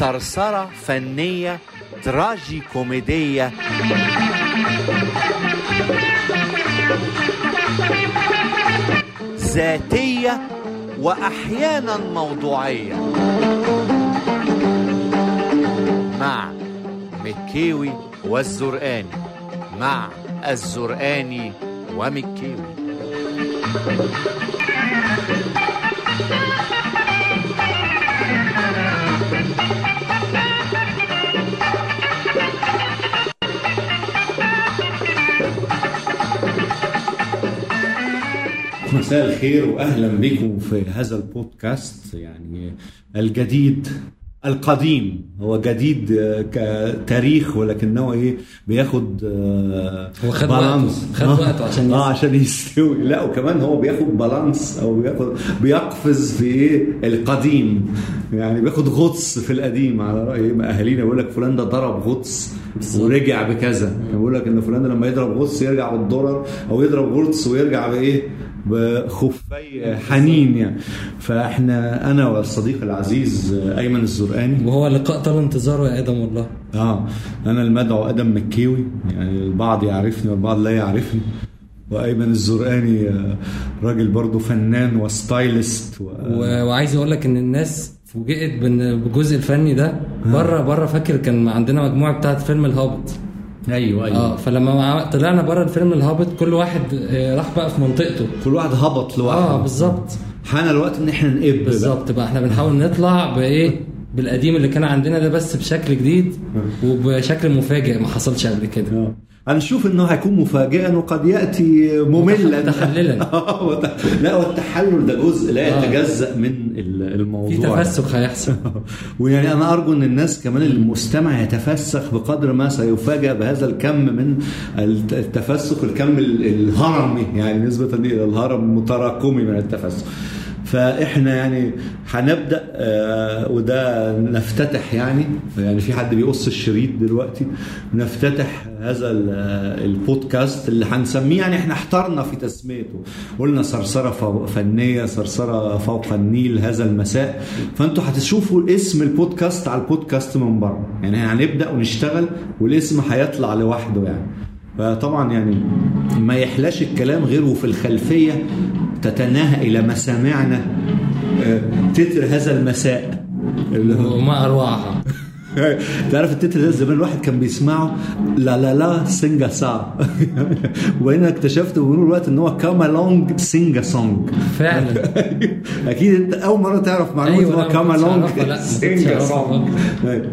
صرصرة فنية تراجي كوميدية ذاتية وأحيانا موضوعية مع مكيوي والزرقاني مع الزرقاني ومكيوي مساء الخير واهلا بكم في هذا البودكاست يعني الجديد القديم هو جديد آه، كتاريخ ولكنه ايه بياخد آه، هو خد بالانس. وقته، خد وقته عشان اه يستوي. عشان يستوي لا وكمان هو بياخد بالانس او بياخد بيقفز في ايه القديم يعني بياخد غطس في القديم على راي ما اهالينا يقول لك فلان ده ضرب غطس ورجع بكذا بيقول لك ان فلان لما يضرب غطس يرجع بالدولار او يضرب غطس ويرجع بايه بخفي حنين يعني فاحنا انا والصديق العزيز ايمن الزرقاني وهو لقاء طال انتظاره يا ادم والله اه انا المدعو ادم مكيوي يعني البعض يعرفني والبعض لا يعرفني وايمن الزرقاني آه، راجل برضه فنان وستايلست و... و- وعايز اقول لك ان الناس فوجئت بان بالجزء الفني ده بره بره فاكر كان عندنا مجموعه بتاعت فيلم الهابط ايوه اه فلما مع- طلعنا بره الفيلم الهابط كل واحد آه، راح بقى في منطقته كل واحد هبط لوحده اه بالظبط حان الوقت ان احنا نقب بقى. بالظبط بقى احنا بنحاول نطلع بايه بالقديم اللي كان عندنا ده بس بشكل جديد وبشكل مفاجئ ما حصلش قبل كده آه. هنشوف انه هيكون مفاجئا وقد ياتي مملا متحللا. آه، وت- لا والتحلل ده جزء لا آه. يتجزا من ال- الموضوع في تفسخ هيحصل ويعني انا ارجو ان الناس كمان المستمع يتفسخ بقدر ما سيفاجأ بهذا الكم من الت- التفسخ الكم ال- الهرمي يعني نسبة الى الهرم المتراكمي من التفسخ فاحنا يعني هنبدا آه وده نفتتح يعني يعني في حد بيقص الشريط دلوقتي نفتتح هذا ال- آه، البودكاست اللي هنسميه يعني احنا احترنا في تسميته قلنا صرصره فو- فنيه صرصره فوق النيل هذا المساء فانتوا هتشوفوا اسم البودكاست على البودكاست من بره يعني هنبدا ونشتغل والاسم هيطلع لوحده يعني فطبعا يعني ما يحلاش الكلام غير وفي الخلفيه تتناهى الى مسامعنا آه، تتر هذا المساء اللي هو وما اروعها تعرف التتر ده زمان الواحد كان بيسمعه لا لا لا سينجا سا وهنا اكتشفت بمرور الوقت ان هو كاما لونج سينجا سونج فعلا اكيد انت اول مره تعرف معلومه أيوة، ان هو لا، ما كاما كنتش لونج أعرفها، لا، ما كنتش سينجا أعرفها سونج أيوة.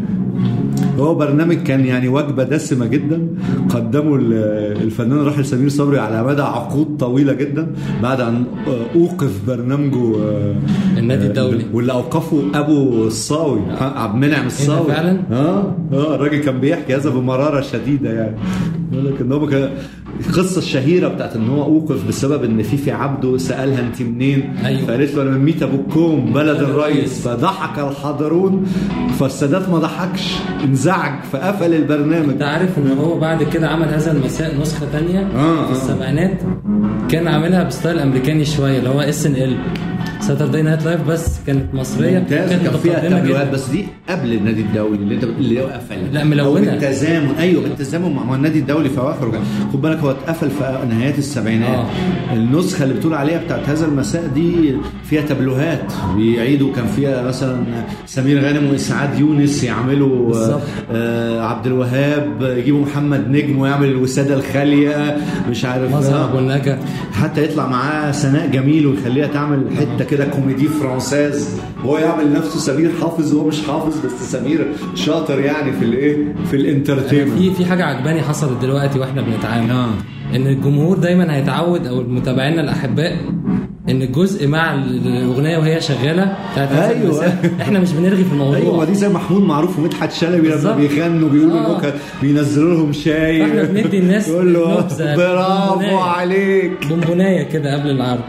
هو برنامج كان يعني وجبه دسمه جدا قدمه ال- الفنان الراحل سمير صبري على مدى عقود طويله جدا بعد ان اوقف برنامجه آه، النادي آه، الدولي. واللي اوقفه ابو الصاوي عبد المنعم الصاوي فعلا؟ اه اه الراجل كان بيحكي هذا بمراره شديده يعني يقول لك ان هو كان القصه الشهيره بتاعت ان هو اوقف بسبب ان فيفي عبده سالها انت منين أيوة. فقالت له انا من ميت ابوكم بلد بلد الرئيس الرئيس. فضحك الحاضرون فالسادات ما ضحكش انزعج فقفل البرنامج انت عارف ان هو بعد كده عمل هذا المساء نسخه تانية آه، في آه. السبعينات كان عاملها بستايل امريكاني شويه اللي هو اس ان ال ساتردي نايت لايف بس كانت مصريه ممتاز كانت كان فيها متقدمة تابلوهات جدا. بس دي قبل النادي الدولي اللي انت اللي هو قفل لا، ملونة. أو بالتزامن ايوه بالتزامن مع مع النادي الدولي في اواخره كان. خد بالك هو اتقفل في نهايات السبعينات آه. النسخه اللي بتقول عليها بتاعت هذا المساء دي فيها تابلوهات بيعيدوا كان فيها مثلا سمير غانم واسعاد يونس يعملوا بالظبط. آه عبد الوهاب يجيبوا محمد نجم ويعمل الوساده الخاليه مش عارف مظهر آه. ابو النجا حتى يطلع معاه سناء جميل ويخليها تعمل حته كده كوميدي فرانساز وهو يعمل نفسه سمير حافظ وهو مش حافظ بس سمير شاطر يعني في الايه في الانترتينمنت في في حاجه عجباني حصلت دلوقتي واحنا بنتعامل آه. ان الجمهور دايما هيتعود او متابعينا الاحباء ان الجزء مع الاغنيه وهي شغاله بتاعت هذا أيوة. المساء، احنا مش بنرغي في الموضوع ايوه دي زي محمود معروف ومدحت شلبي لما بالظبط. بيغنوا بيقولوا آه. النكت بينزلوا لهم شاي فإحنا بندي الناس يقول له نبذة، برافو بونبوناية. عليك بونبونايه كده قبل العرض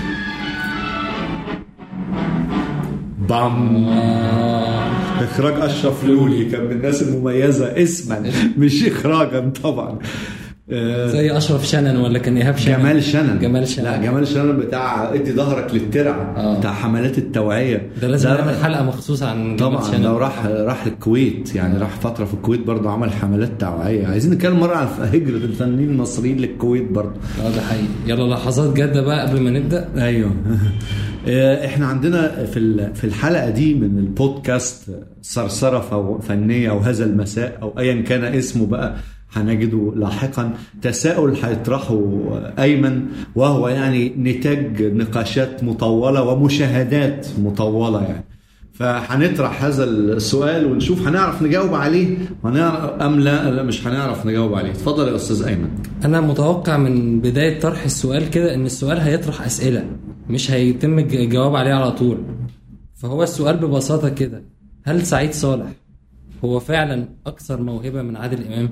بام آه. اخراج اشرف لولي كان من الناس المميزه اسما مش اخراجا طبعا آه، زي اشرف شنن ولا كان ايهاب شنن جمال شنن جمال شنن لا جمال شنن بتاع ادي ظهرك للترع آه. بتاع حملات التوعيه ده لازم نعمل حلقه مخصوصه عن جمال طبعا شنن لو راح راح الكويت يعني راح فتره في الكويت برضه عمل حملات توعيه عايزين نتكلم مره عن هجره الفنانين المصريين للكويت برضه اه ده حقيقي يلا لحظات جاده بقى قبل ما نبدا ايوه آه، احنا عندنا في ال- في الحلقه دي من البودكاست صرصره فو- فنيه او هذا المساء او ايا كان اسمه بقى هنجده لاحقا تساؤل هيطرحه ايمن وهو يعني نتاج نقاشات مطوله ومشاهدات مطوله يعني فهنطرح هذا السؤال ونشوف هنعرف نجاوب عليه هنعرف ام لا لا مش هنعرف نجاوب عليه اتفضل يا استاذ ايمن انا متوقع من بدايه طرح السؤال كده ان السؤال هيطرح اسئله مش هيتم الج- الجواب عليه على طول فهو السؤال ببساطه كده هل سعيد صالح هو فعلا اكثر موهبه من عادل امام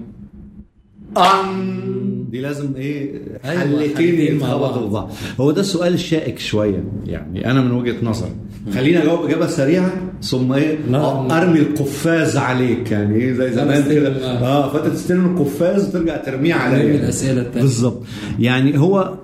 أم دي لازم ايه أيوة، حلتين حلتين مع يتخبطوا بعض. في بعض هو ده السؤال الشائك شويه يعني انا من وجهه نظري خليني اجاوب اجابه سريعه ثم ايه لا، أ- لا. ارمي القفاز عليك يعني ايه زي زمان بستلم، كده آه. اه فانت تستلم القفاز وترجع ترميه نرمي عليا الاسئله التانيه بالظبط يعني هو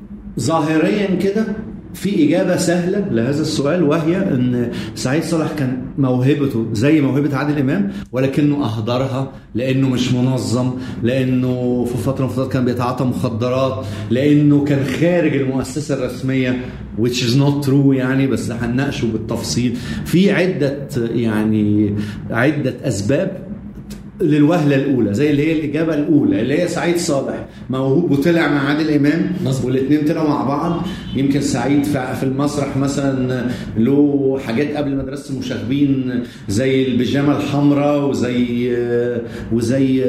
ظاهريا كده في إجابة سهلة لهذا السؤال وهي أن سعيد صالح كان موهبته زي موهبة عادل إمام ولكنه أهدرها لأنه مش منظم لأنه في فترة من الفترات كان بيتعاطى مخدرات لأنه كان خارج المؤسسة الرسمية which is not true يعني بس هنناقشه بالتفصيل في عدة يعني عدة أسباب للوهله الاولى زي اللي هي الاجابه الاولى اللي هي سعيد صالح موهوب وطلع مع عادل امام مظبوط. والاثنين طلعوا مع بعض يمكن سعيد في في المسرح مثلا له حاجات قبل مدرسه المشاغبين زي البيجامه الحمراء وزي وزي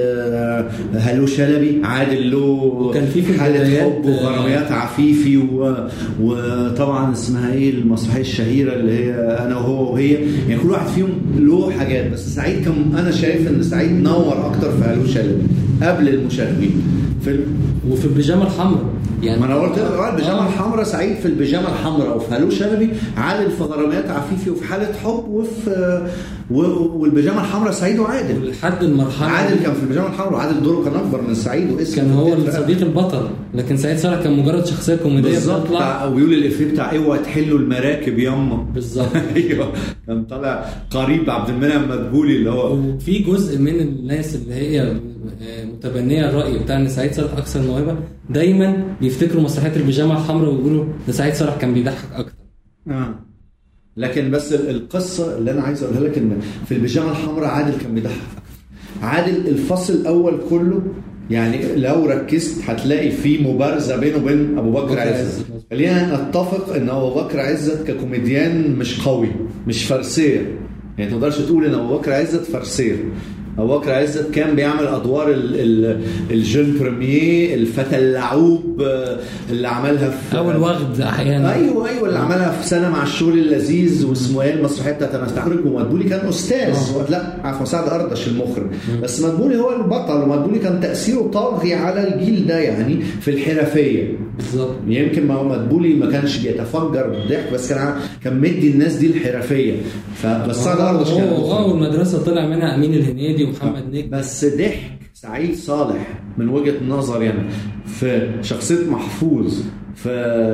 هلو شلبي عادل له وكان في في حاله البدايات- حب وغراميات عفيفي و... وطبعا اسمها ايه المسرحيه الشهيره اللي هي انا وهو وهي يعني كل واحد فيهم له حاجات بس سعيد كان انا شايف ان سعيد نور اكتر في هلو شلبي قبل المشاغبين في ال... وفي البيجامه الحمراء يعني ما انا قلت لك اه البيجامه آه. الحمراء سعيد في البيجامه الحمراء وفي هلو شلبي عادل في غراميات عفيفي وفي حاله حب وفي و... والبيجامه الحمراء سعيد وعادل لحد المرحله عادل دي كان في البيجامه الحمراء وعادل دوره كان اكبر من سعيد واسمه كان هو كتير. صديق البطل لكن سعيد صالح كان مجرد شخصيه كوميديه بالظبط بتطلع بتاع ويقول الافيه بتاع اوعى تحلوا المراكب ياما بالظبط ايوه كان طالع قريب عبد المنعم مدبولي اللي هو وفي جزء من الناس اللي هي آه، متبنيه الراي بتاع ان سعيد صالح اكثر موهبه دايما بيفتكروا مسرحيات البيجامه الحمراء ويقولوا ده سعيد صالح كان بيضحك اكتر آه. لكن بس ال- القصه اللي انا عايز اقولها لك ان في البيجامه الحمراء عادل كان بيضحك عادل الفصل الاول كله يعني لو ركزت هتلاقي في مبارزه بينه وبين ابو بكر بكر عزت عزت. خلينا نتفق ان ابو بكر عزت ككوميديان مش قوي مش فرسيه يعني ما تقدرش تقول ان ابو بكر عزت فرسيه ابو بكر عزت كان بيعمل ادوار ال- ال- الجون بريمير الفتى اللعوب آه، اللي عملها في او الوغد احيانا ايوه ايوه اللي عملها في سنه مع الشغل اللذيذ واسمه ايه المسرحيه بتاعت انا استخرج ومدبولي كان استاذ آه. لا عفوا مساعد اردش المخرج بس مدبولي هو البطل ومدبولي كان تاثيره طاغي على الجيل ده يعني في الحرفيه بالظبط يمكن ما هو مدبولي ما كانش بيتفجر بالضحك بس كان ع- كان مدي الناس دي الحرفيه فبس سعد اردش كان هو اه المخرج. والمدرسه طلع منها امين الهنيدي ومحمد نجم بس ضحك سعيد صالح من وجهه نظري يعني في شخصيه محفوظ في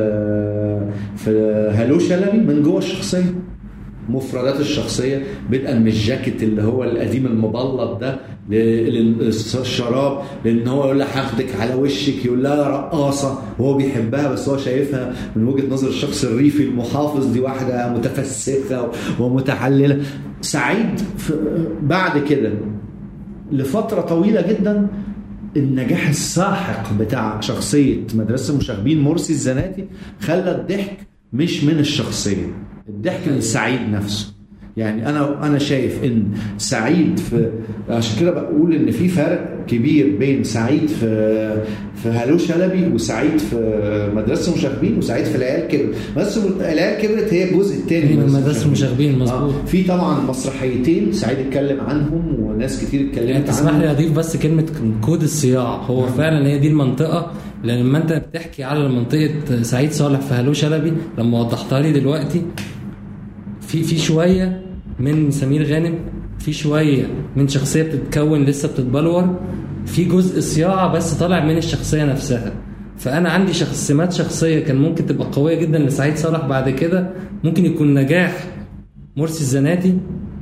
في هلو شلبي من جوه الشخصيه مفردات الشخصيه بدءا من الجاكيت اللي هو القديم المبلط ده ل- للشراب لان هو يقول لها هاخدك على وشك يقول لها رقاصه وهو بيحبها بس هو شايفها من وجهه نظر الشخص الريفي المحافظ دي واحده متفسخه ومتحلله سعيد في بعد كده لفترة طويلة جدا النجاح الساحق بتاع شخصية مدرسة المشاغبين مرسي الزناتي خلى الضحك مش من الشخصية الضحك من سعيد نفسه يعني انا انا شايف ان سعيد في عشان كده بقول ان في فرق كبير بين سعيد في في هلو شلبي وسعيد في مدرسه المشاغبين وسعيد في العيال كبرت مدرسه العيال كبرت هي الجزء الثاني من مدرسة المشاغبين، مظبوط. آه. في طبعا مسرحيتين سعيد اتكلم عنهم وناس كتير يعني اتكلمت تسمح عنهم لي اضيف بس كلمه كود الصياعه هو فعلا هي دي المنطقه لما انت بتحكي على منطقه سعيد صالح في هلو شلبي لما وضحتها لي دلوقتي في في شويه من سمير غانم في شويه من شخصيه بتتكون لسه بتتبلور في جزء صياعه بس طالع من الشخصيه نفسها فانا عندي شخص سمات شخصيه كان ممكن تبقى قويه جدا لسعيد صالح بعد كده ممكن يكون نجاح مرسي الزناتي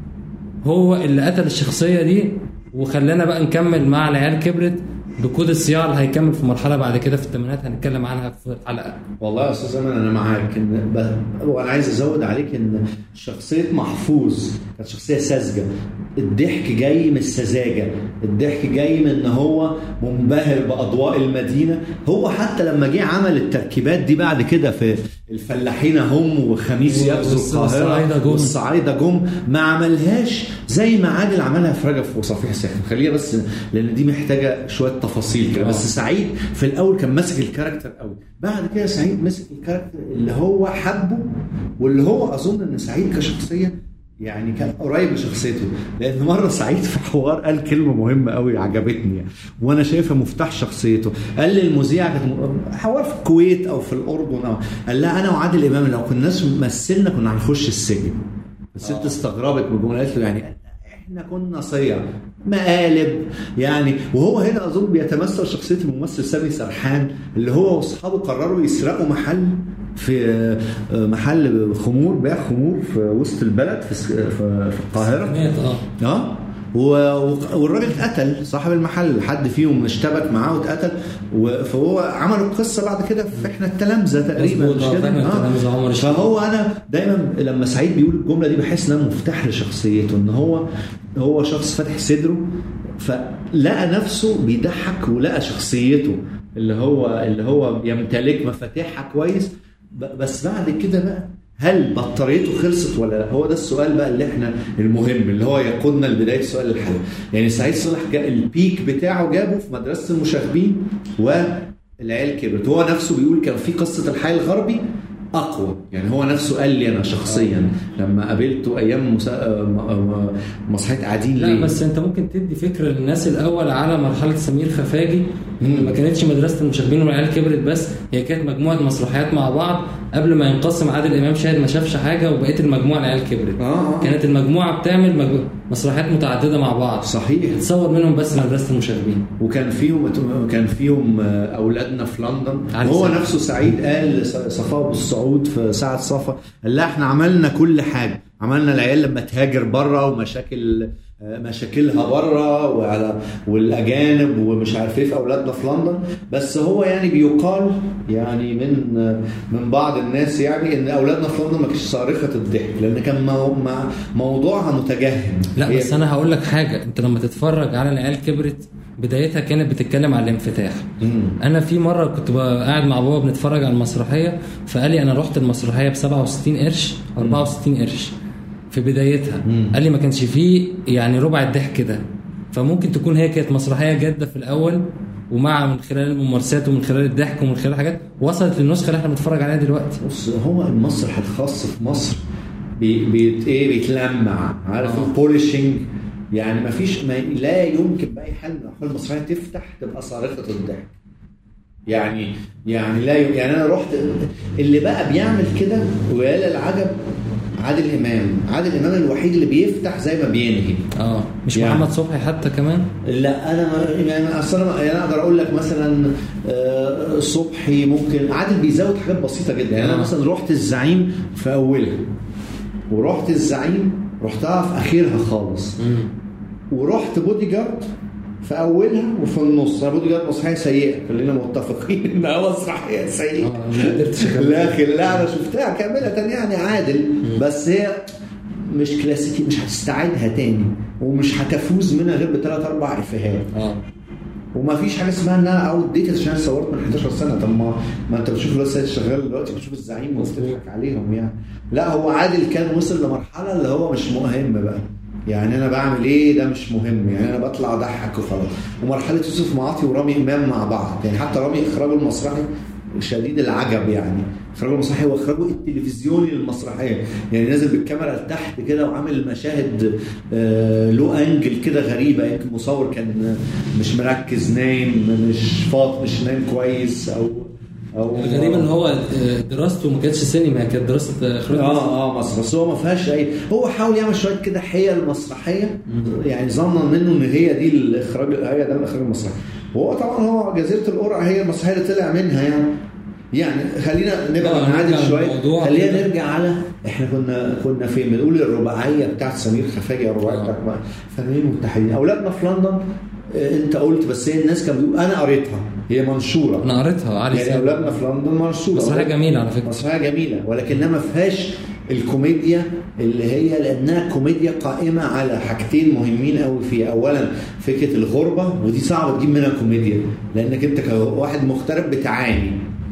هو اللي قتل الشخصيه دي وخلانا بقى نكمل مع العيال كبرت بكود الصياعه اللي هيكمل في مرحله بعد كده في الثمانينات هنتكلم عنها في الحلقه والله يا استاذ ايمن انا معاك ان ب- وانا عايز ازود عليك ان شخصيه محفوظ كانت شخصيه ساذجه الضحك جاي من السذاجه الضحك جاي من ان هو منبهر باضواء المدينه هو حتى لما جه عمل التركيبات دي بعد كده في الفلاحين هم وخميس يغزو والص- القاهره والصعايدة جم. والصعايده جم ما عملهاش زي ما عادل عملها في رجب وصفيح ساخن خليها بس لان دي محتاجه شويه تفاصيل كده آه. بس سعيد في الاول كان ماسك الكاركتر قوي بعد كده سعيد مسك الكاركتر اللي هو حبه واللي هو اظن ان سعيد كشخصيه يعني كان قريب لشخصيته لان مره سعيد في حوار قال كلمه مهمه قوي عجبتني يعني. وانا شايفها مفتاح شخصيته قال للمذيع كانت م- حوار في الكويت او في الاردن أو قال لها انا وعادل امام لو كناش مثلنا كنا هنخش السجن الست استغربت من الجمله قالت له يعني احنا كنا صيع مقالب يعني وهو هنا اظن بيتمثل شخصيه الممثل سامي سرحان اللي هو واصحابه قرروا يسرقوا محل في آه، محل خمور بيع خمور في وسط البلد في س- في في القاهره مات اه اه و- و- والراجل اتقتل صاحب المحل حد فيهم اشتبك معاه واتقتل و- فهو عملوا القصه بعد كده في احنا التلامذه تقريبا مظبوط، مش آه، كده فاكر التلامذة عمر الشريف. فهو انا دايما لما سعيد بيقول الجمله دي بحس انها مفتاح لشخصيته ان هو هو شخص فاتح صدره فلقى نفسه بيضحك ولقى شخصيته اللي هو اللي هو يمتلك مفاتيحها كويس ب- بس بعد كده بقى هل بطاريته خلصت ولا لا؟ هو ده السؤال بقى اللي احنا المهم اللي هو يقودنا لبدايه سؤال الحلقه. يعني سعيد صالح جاء البيك بتاعه جابه في مدرسه المشاغبين والعيال كبرت، هو نفسه بيقول كان في قصه الحي الغربي اقوى، يعني هو نفسه قال لي انا شخصيا لما قابلته ايام مسا... م- م- مسرحيه قاعدين لا ليه؟ بس انت ممكن تدي فكره للناس الاول على مرحله سمير خفاجي ان ما كانتش مدرسه المشاغبين والعيال كبرت بس هي كانت مجموعه مسرحيات مع بعض قبل ما ينقسم عادل امام شاهد ما شافش حاجه وبقيه المجموعه العيال كبرت آه، آه. كانت المجموعه بتعمل مج... مسرحيات متعدده مع بعض صحيح تصور منهم بس مدرسه المشاغبين وكان فيهم كان فيهم اولادنا في لندن علي وهو سعد. نفسه سعيد قال صفاء ابو السعود في ساعه صفا قال لها احنا عملنا كل حاجه عملنا العيال لما تهاجر بره ومشاكل مشاكلها بره وعلى والاجانب ومش عارف ايه في اولادنا في لندن بس هو يعني بيقال يعني من من بعض الناس يعني ان اولادنا في لندن ما كانتش صارخه الضحك لان كان مو- مع- موضوعها متجهم لا هي- بس انا هقول لك حاجه انت لما تتفرج على العيال كبرت بدايتها كانت بتتكلم على الانفتاح مم. انا في مره كنت بقى قاعد مع بابا بنتفرج على المسرحيه فقال لي انا رحت المسرحيه ب 67 قرش أو 64 قرش في بدايتها مم. قال لي ما كانش فيه يعني ربع الضحك ده فممكن تكون هي كانت مسرحيه جاده في الاول ومع من خلال الممارسات ومن خلال الضحك ومن خلال حاجات وصلت للنسخه اللي احنا بنتفرج عليها دلوقتي بص هو المسرح الخاص في مصر بي بيت ايه بيتلمع عارف آه. البوليشنج يعني ما فيش ما لا يمكن باي حال من الاحوال المسرحيه تفتح تبقى صارخه الضحك يعني يعني لا ي... يعني انا رحت اللي بقى بيعمل كده ويا للعجب عادل امام عادل امام الوحيد اللي بيفتح زي ما بينهي اه مش يعني. محمد صبحي حتى كمان لا انا ما- يعني اصل انا يعني اقدر اقول لك مثلا آه، صبحي ممكن عادل بيزود حاجات بسيطه جدا يعني انا آه. مثلا رحت الزعيم في اولها ورحت الزعيم رحتها في اخرها خالص ورحت بودي جارد في اولها وفي النص انا بودي جارد مسرحيه سيئه خلينا متفقين انها مسرحيه سيئه اه ما قدرتش أكمل. لا خل- لا انا شفتها كامله يعني عادل بس هي مش كلاسيكي مش هتستعيدها تاني ومش هتفوز منها غير بثلاث اربع افيهات اه وما فيش حاجه اسمها ان انا اوت ديتد عشان انا صورت من 11 سنه طب ما ما انت بتشوف الواد سيد شغال دلوقتي بتشوف الزعيم وبتضحك عليهم يعني لا هو عادل كان وصل لمرحله اللي هو مش مهم بقى يعني انا بعمل ايه ده مش مهم يعني انا بطلع اضحك وخلاص ومرحله يوسف معاطي ورامي امام مع بعض يعني حتى رامي اخراجه المسرحي شديد العجب يعني اخراجه المسرحي واخراجه التلفزيوني للمسرحيه يعني نازل بالكاميرا لتحت كده وعامل مشاهد آه له انجل كده غريبه يمكن المصور كان مش مركز نايم مش فاط مش نايم كويس او او الغريب ان هو آه، دراسته ما كانتش سينما كانت دراسه اخراج اه اه مصر بس هو ما فيهاش اي هو حاول يعمل شويه كده حيل مسرحيه يعني ظنا منه ان هي دي الاخراج هي ده الاخراج المسرحي وهو طبعا هو جزيره القرع هي المسرحيه اللي طلع منها يعني يعني خلينا نبقى آه، نعادل نرجع شويه للموضوع خلينا كده. نرجع على احنا كنا كنا فين بنقول الرباعيه بتاعت سمير خفاجي الرباعيه آه. بتاعت فنانين متحدين اولادنا في لندن آه، انت قلت بس هي الناس كانوا بيقولوا انا قريتها هي منشوره انا قريتها علي يعني سامي اولادنا في لندن منشوره مسرحيه جميله على فكره مسرحيه جميله ولكنها ما فيهاش الكوميديا اللي هي لانها كوميديا قائمه على حاجتين مهمين قوي فيها اولا فكره الغربه ودي صعبه تجيب منها كوميديا لانك انت كواحد مغترب بتعاني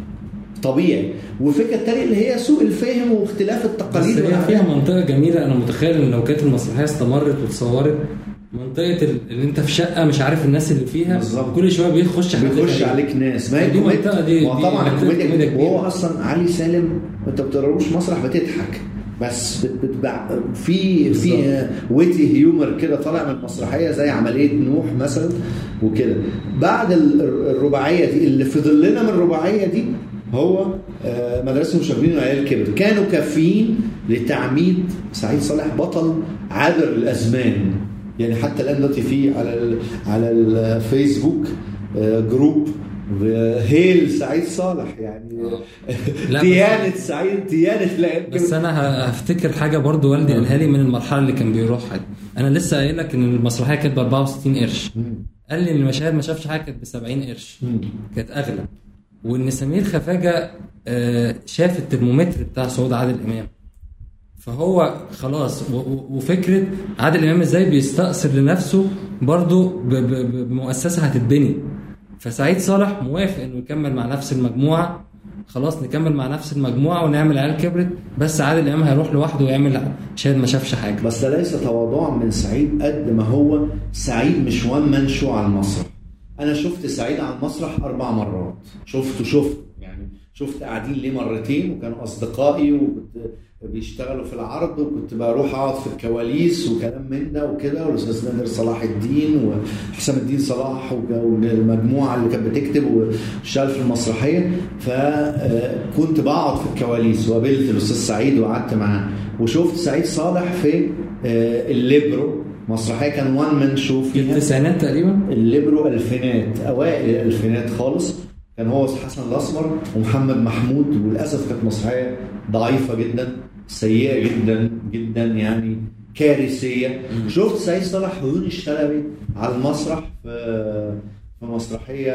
طبيعي والفكره الثانيه اللي هي سوء الفهم واختلاف بس التقاليد هي والعادات. فيها منطقه جميله انا متخيل ان لو كانت المسرحيه استمرت واتصورت منطقه ال- اللي انت في شقه مش عارف الناس اللي فيها بالظبط. كل شويه بيخش حد بيخش غريب. عليك ناس ما هي دي الكوميديا منطقة دي- ما دي طبعا منطقة كوميديا الكوميديا كبيرة. وهو اصلا علي سالم انت بتقراروش مسرح بتضحك بس بت- بتبع في في ويتي هيومر كده طالع من المسرحيه زي عمليه نوح مثلا وكده بعد ال- الرباعيه دي اللي فضل لنا من الرباعيه دي هو آه، مدرسه المشاغبين والعيال الكبر كانوا كافيين لتعميد سعيد صالح بطل عابر الازمان يعني حتى الان دلوقتي في على ال على الفيسبوك آه، جروب هيل سعيد صالح يعني لا، ديانة سعيد ديانة لا بس انا ه- هفتكر حاجه برضو والدي قالها لي من المرحله اللي كان بيروحها دي. انا لسه قايل لك ان المسرحيه كانت ب 64 قرش قال لي ان المشاهد ما شافش حاجه كانت ب 70 قرش كانت اغلى وان سمير خفاجه آه، شاف الترمومتر بتاع صعود عادل امام فهو خلاص و- و- وفكره عادل امام ازاي بيستأثر لنفسه برضو ب- ب- ب- بمؤسسه هتتبني فسعيد صالح موافق انه يكمل مع نفس المجموعه خلاص نكمل مع نفس المجموعه ونعمل عيال كبرت بس عادل امام هيروح لوحده ويعمل شاهد ما شافش حاجه بس ده ليس تواضعا من سعيد قد ما هو سعيد مش وان مان شو على المسرح انا شفت سعيد على المسرح اربع مرات شفته شفته يعني شفت قاعدين ليه مرتين وكانوا اصدقائي وكنت بيشتغلوا في العرض وكنت بروح اقعد في الكواليس وكلام من ده وكده والاستاذ نادر صلاح الدين وحسام الدين صلاح وج- والمجموعه اللي كانت بتكتب واشتغل في المسرحيه فكنت بقعد في الكواليس وقابلت الاستاذ سعيد وقعدت معاه وشفت سعيد صالح في آه، الليبرو مسرحيه كان وان مان شو في فيها التسعينات تقريبا الليبرو الفينات اوائل الالفينات خالص كان هو حسن الاسمر ومحمد محمود وللاسف كانت مسرحيه ضعيفه جدا سيئه جدا جدا يعني كارثيه شفت سعيد صالح ويونس الشلبي على المسرح في في مسرحيه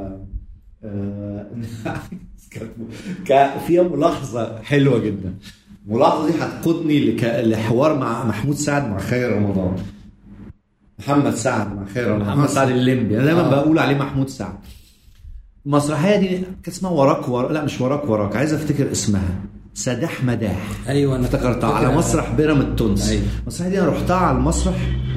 آه، كانت كان فيها ملاحظه حلوه جدا الملاحظه دي هتقودني لك- لحوار مع محمود سعد مع خير رمضان محمد سعد مع خير رمضان محمد سعد الليمبي انا دايما آه. بقول عليه محمود سعد المسرحيه دي كانت اسمها وراك وراك لا مش وراك وراك عايز افتكر اسمها سداح مداح ايوه انا افتكرتها على فاكر- مسرح بيراميد التونسي أيوة. المسرحيه دي انا رحتها على المسرح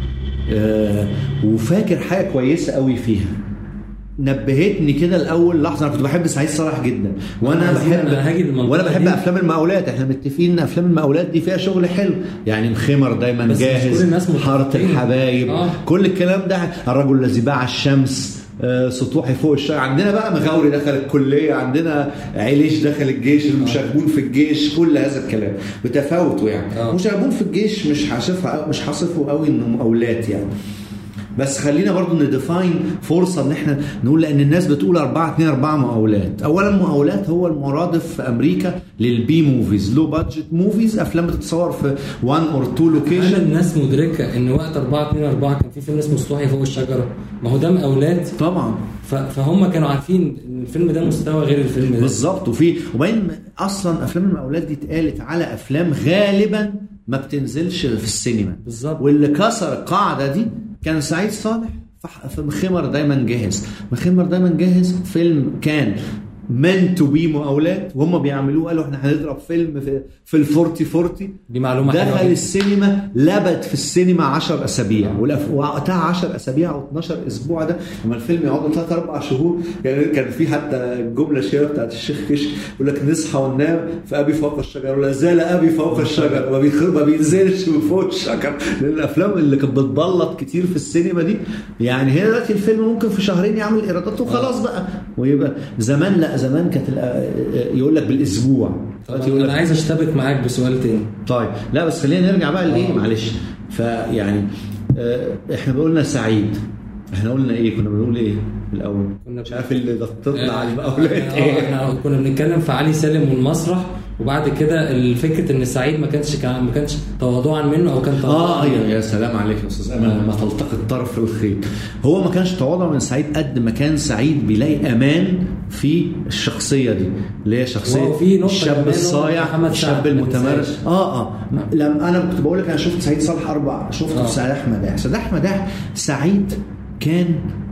آه وفاكر حاجه كويسه قوي فيها نبهتني كده الاول لحظه انا كنت بحب سعيد صالح جدا وانا عايزين- بحب أنا هاجي للمنطقة وانا بحب دي. افلام المقاولات احنا متفقين ان افلام المقاولات دي فيها شغل حلو يعني الخمر دايما بس مش جاهز كل الناس حاره متفقين. الحبايب آه. كل الكلام ده الرجل الذي باع الشمس آه، سطوحي فوق الشارع عندنا بقى مغاوري دخل الكليه عندنا عليش دخل الجيش المشاغبون في الجيش كل هذا الكلام بتفاوتوا يعني آه. مشاغبون في الجيش مش هشوفها مش هصفه قوي انه مقاولات يعني بس خلينا برضو نديفاين فرصه ان احنا نقول لان الناس بتقول 4 2 4 مقاولات اولا مقاولات هو المرادف في امريكا للبي موفيز لو بادجت موفيز افلام بتتصور في 1 اور 2 هل لوكيشن الناس مدركه ان وقت 4 2 4 كان في فيلم اسمه سطوحي فوق الشجره ما هو ده مقاولات طبعا ف- فهم كانوا عارفين ان الفيلم ده مستوى غير الفيلم ده بالظبط وفي وبعدين اصلا افلام المقاولات دي اتقالت على افلام غالبا ما بتنزلش في السينما بالظبط. واللي كسر القاعده دي كان سعيد صالح في- في مخمر دايما جاهز مخمر دايما جاهز فيلم كان من تو بي مقاولات وهم بيعملوه قالوا احنا هنضرب فيلم في في الفورتي فورتي دي معلومه حلوه دخل جداً. السينما لبت في السينما 10 اسابيع والأف- وقتها 10 اسابيع او 12 اسبوع ده لما الفيلم يقعد 3 4 شهور يعني كان في حتى الجمله الشهيره بتاعت الشيخ كشك يقول لك نصحى وننام فابي فوق الشجر ولا زال ابي فوق الشجر ما بيخ- ما بينزلش من فوق الشجر لان الافلام اللي كانت بتبلط كتير في السينما دي يعني هنا دلوقتي الفيلم ممكن في شهرين يعمل ايرادات وخلاص بقى ويبقى زمان لا زمان كانت الأ- يقول لك بالاسبوع دلوقتي يقول انا لك عايز اشتبك معاك بسؤال تاني طيب لا بس خلينا نرجع بقى لايه معلش فيعني آه، احنا قلنا سعيد احنا قلنا ايه كنا بنقول ايه في الاول كنا مش عارف اللي ضغطتنا على آه، المقاولات آه، ايه احنا كنا بنتكلم في علي سالم والمسرح وبعد كده الفكره ان سعيد ما كانش كان ما كانش تواضعا منه او كان اه تواضعا يا يا سلام عليك يا استاذ امل لما تلتقط طرف الخيط هو ما كانش تواضع من سعيد قد ما كان سعيد بيلاقي امان في الشخصيه دي اللي هي شخصيه وفي نقطة الشاب كمان الصايع محمد سعد الشاب ما المتمرس تنساش. اه اه لما انا كنت بقول لك انا شفت سعيد صالح اربع شفته آه. في سعيد احمد داح سعيد احمد داح سعيد كان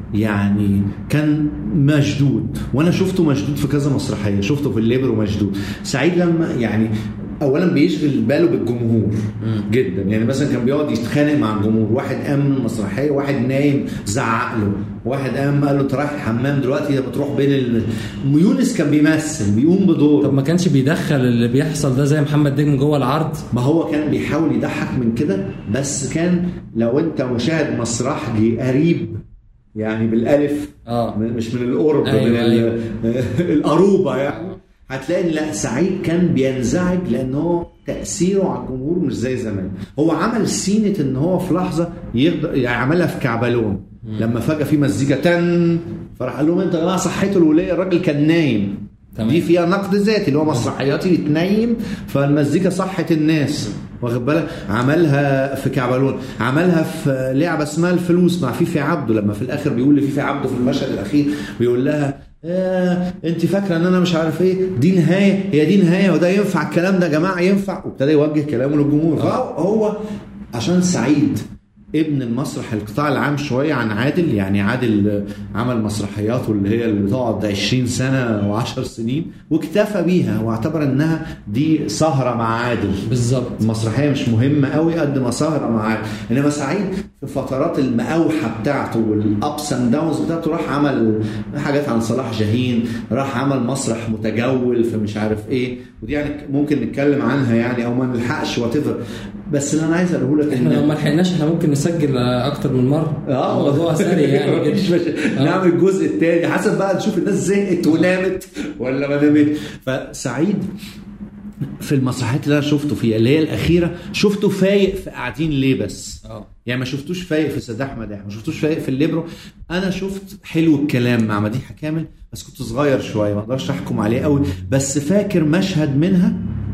يعني كان مشدود وانا شفته مشدود في كذا مسرحيه شفته في الليبر ومشدود سعيد لما يعني اولا بيشغل باله بالجمهور جدا يعني مثلا كان بيقعد يتخانق مع الجمهور واحد قام من المسرحيه واحد نايم زعق له واحد قام قال له انت رايح الحمام دلوقتي لما تروح بين ال... يونس كان بيمثل بيقوم بدور طب ما كانش بيدخل اللي بيحصل ده زي محمد نجم جوه العرض ما هو كان بيحاول يضحك من كده بس كان لو انت مشاهد مسرحي قريب يعني بالالف اه من- مش من القرب أيوة، من ال- أيوة. القروبه يعني هتلاقي إن لا سعيد كان بينزعج لان هو تاثيره على الجمهور مش زي زمان هو عمل سينه ان هو في لحظه يقدر يعني عملها في كعبلون لما فجاه في مزيكا تن فراح قال لهم انتوا يا جماعه صحيتوا الوليه الراجل كان نايم تمام. دي فيها نقد ذاتي اللي هو مسرحياتي بتنيم فالمزيكا صحت الناس واخد بالك عملها في كعبلون عملها في لعبه اسمها الفلوس مع فيفي عبده لما في الاخر بيقول لفيفي عبده في المشهد الاخير بيقول لها آه انت فاكره ان انا مش عارف ايه دي نهايه هي دي نهايه وده ينفع الكلام ده يا جماعه ينفع وابتدى يوجه كلامه للجمهور فهو عشان سعيد ابن المسرح القطاع العام شويه عن عادل يعني عادل عمل مسرحياته اللي هي اللي بتقعد 20 سنه و10 سنين واكتفى بيها واعتبر انها دي سهره مع عادل بالظبط المسرحيه مش مهمه قوي قد ما سهره مع عادل انما سعيد في فترات المقاوحه بتاعته والابس اند داونز بتاعته راح عمل حاجات عن صلاح جاهين راح عمل مسرح متجول في مش عارف ايه ودي يعني ممكن نتكلم عنها يعني او ما نلحقش وات بس اللي انا عايز اقوله لك احنا لو ما لحقناش احنا ممكن نسجل اكتر من مره اه الموضوع سريع يعني مفيش جدا مشا- آه. نعمل الجزء الثاني حسب بقى نشوف الناس زهقت ونامت ولا ما نامت فسعيد في المسرحيات اللي انا شفته فيها اللي هي الاخيره شفته فايق في قاعدين ليه بس اه يعني ما شفتوش فايق في سيد احمد ما شفتوش فايق في الليبرو انا شفت حلو الكلام مع مديحه كامل بس كنت صغير شويه ما اقدرش احكم عليه قوي بس فاكر مشهد منها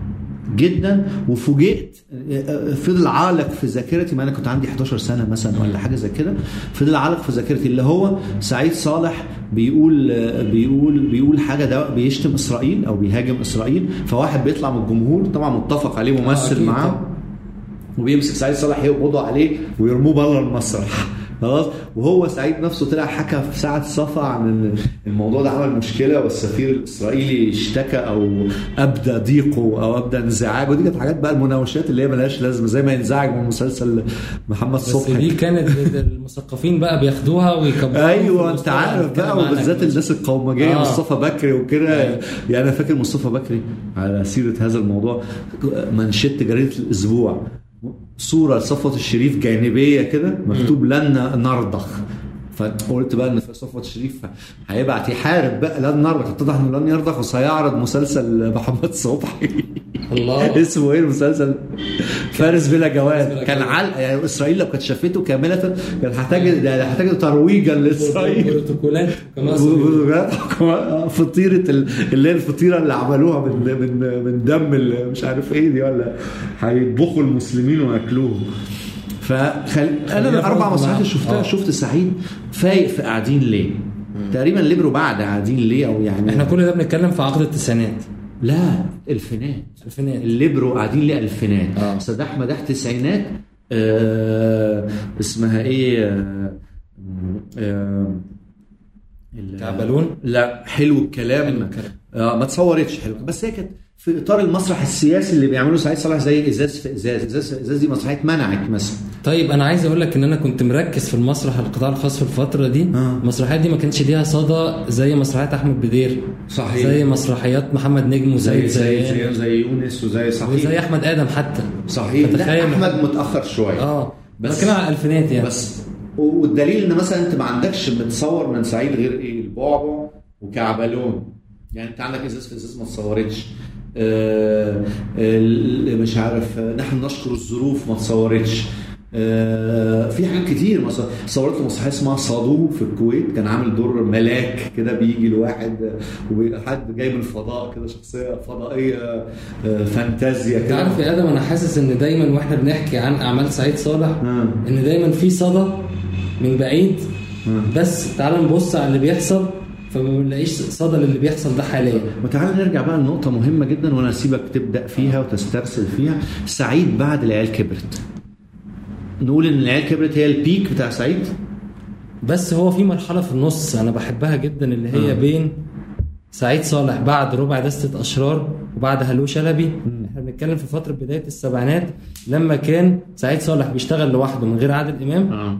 جدا وفوجئت فضل عالق في ذاكرتي ما انا كنت عندي 11 سنه مثلا ولا حاجه زي كده فضل عالق في ذاكرتي اللي هو سعيد صالح بيقول بيقول بيقول حاجه ده بيشتم اسرائيل او بيهاجم اسرائيل فواحد بيطلع من الجمهور طبعا متفق عليه آه، ممثل أكيد معاه طبعا. وبيمسك سعيد صالح يقبضوا عليه ويرموه بره المسرح خلاص وهو سعيد نفسه طلع حكى في ساعه صفا عن إن الموضوع ده عمل مشكله والسفير الاسرائيلي اشتكى او ابدى ضيقه او ابدى انزعاجه ودي كانت حاجات بقى المناوشات اللي هي ملهاش لازمه زي ما ينزعج من مسلسل محمد بس صبحي دي كانت المثقفين بقى بياخدوها ويكبروها ايوه انت عارف بقى وبالذات الناس القومجيه آه. مصطفى بكري وكده يعني انا فاكر مصطفى بكري على سيره هذا الموضوع منشط جريده الاسبوع صوره لصفوت الشريف جانبيه كده مكتوب لن نرضخ فقلت بقى ان في صفوت الشريف هيبعت يحارب بقى لن نرضخ اتضح انه لن يرضخ وسيعرض مسلسل محمد صبحي الله اسمه ايه المسلسل فارس بلا بلا جواد كان جواد. علقه يعني اسرائيل لو كانت شافته كامله كان هتجد يعني هتجد ترويجا لاسرائيل بروتوكولات كمان فطيره ال- اللي هي الفطيره اللي عملوها من من من دم ال- مش عارف ايه دي ولا هيطبخوا المسلمين وياكلوهم فخل... انا خلينا الاربع فرض مسرحيات مع- اللي شفتها آه. شفت سعيد فايق في قاعدين ليه تقريبا ليبرو بعد قاعدين ليه او يعني احنا كل ده بنتكلم في عقد التسعينات لا الفينات الفينات الليبرو قاعدين ليه الفينات آه. سيد احمد احد تسعينات آه اسمها ايه آه آه ال- كعبلون؟ لا حلو الكلام حلو الكلام. آه ما تصورتش حلو بس هي كانت في اطار المسرح السياسي اللي بيعمله سعيد صالح زي ازاز في ازاز ازاز في ازاز دي مسرحيه منعك مثلا طيب انا عايز اقول لك ان انا كنت مركز في المسرح القطاع الخاص في الفتره دي آه. المسرحيات دي ما كانش ليها صدى زي مسرحيات احمد بدير صحيح. زي مسرحيات محمد نجم وزي زي زي زي, زي يونس وزي صحيح وزي احمد ادم حتى صحيح لا فتخيل احمد متاخر شويه اه بس- بس بتكلم على الالفينات يعني بس والدليل ان مثلا انت ما عندكش متصور من سعيد غير ايه البعبع وكعبلون يعني انت عندك ازاز في ازاز ما اتصورتش آه، ال- مش عارف آه، نحن نشكر الظروف ما اتصورتش آه، في حاجات كتير مثلا صورت له مسرحيه اسمها صادو في الكويت كان عامل دور ملاك كده بيجي لواحد وحد جاي من الفضاء كده شخصيه فضائيه آه، فانتازيا انت كده عارف يا ادم انا حاسس ان دايما واحنا بنحكي عن اعمال سعيد صالح آه. ان دايما في صدى من بعيد آه. بس تعال نبص على اللي بيحصل فما بنلاقيش صدى للي بيحصل ده حاليا وتعالى نرجع بقى لنقطة مهمة جدا وأنا أسيبك تبدأ فيها وتسترسل فيها سعيد بعد العيال كبرت نقول إن العيال كبرت هي البيك بتاع سعيد بس هو في مرحله في النص انا بحبها جدا اللي هي آه. بين سعيد صالح بعد ربع دستة أشرار وبعد هلو شلبي احنا بنتكلم في فترة بداية السبعينات لما كان سعيد صالح بيشتغل لوحده من غير عادل إمام آه.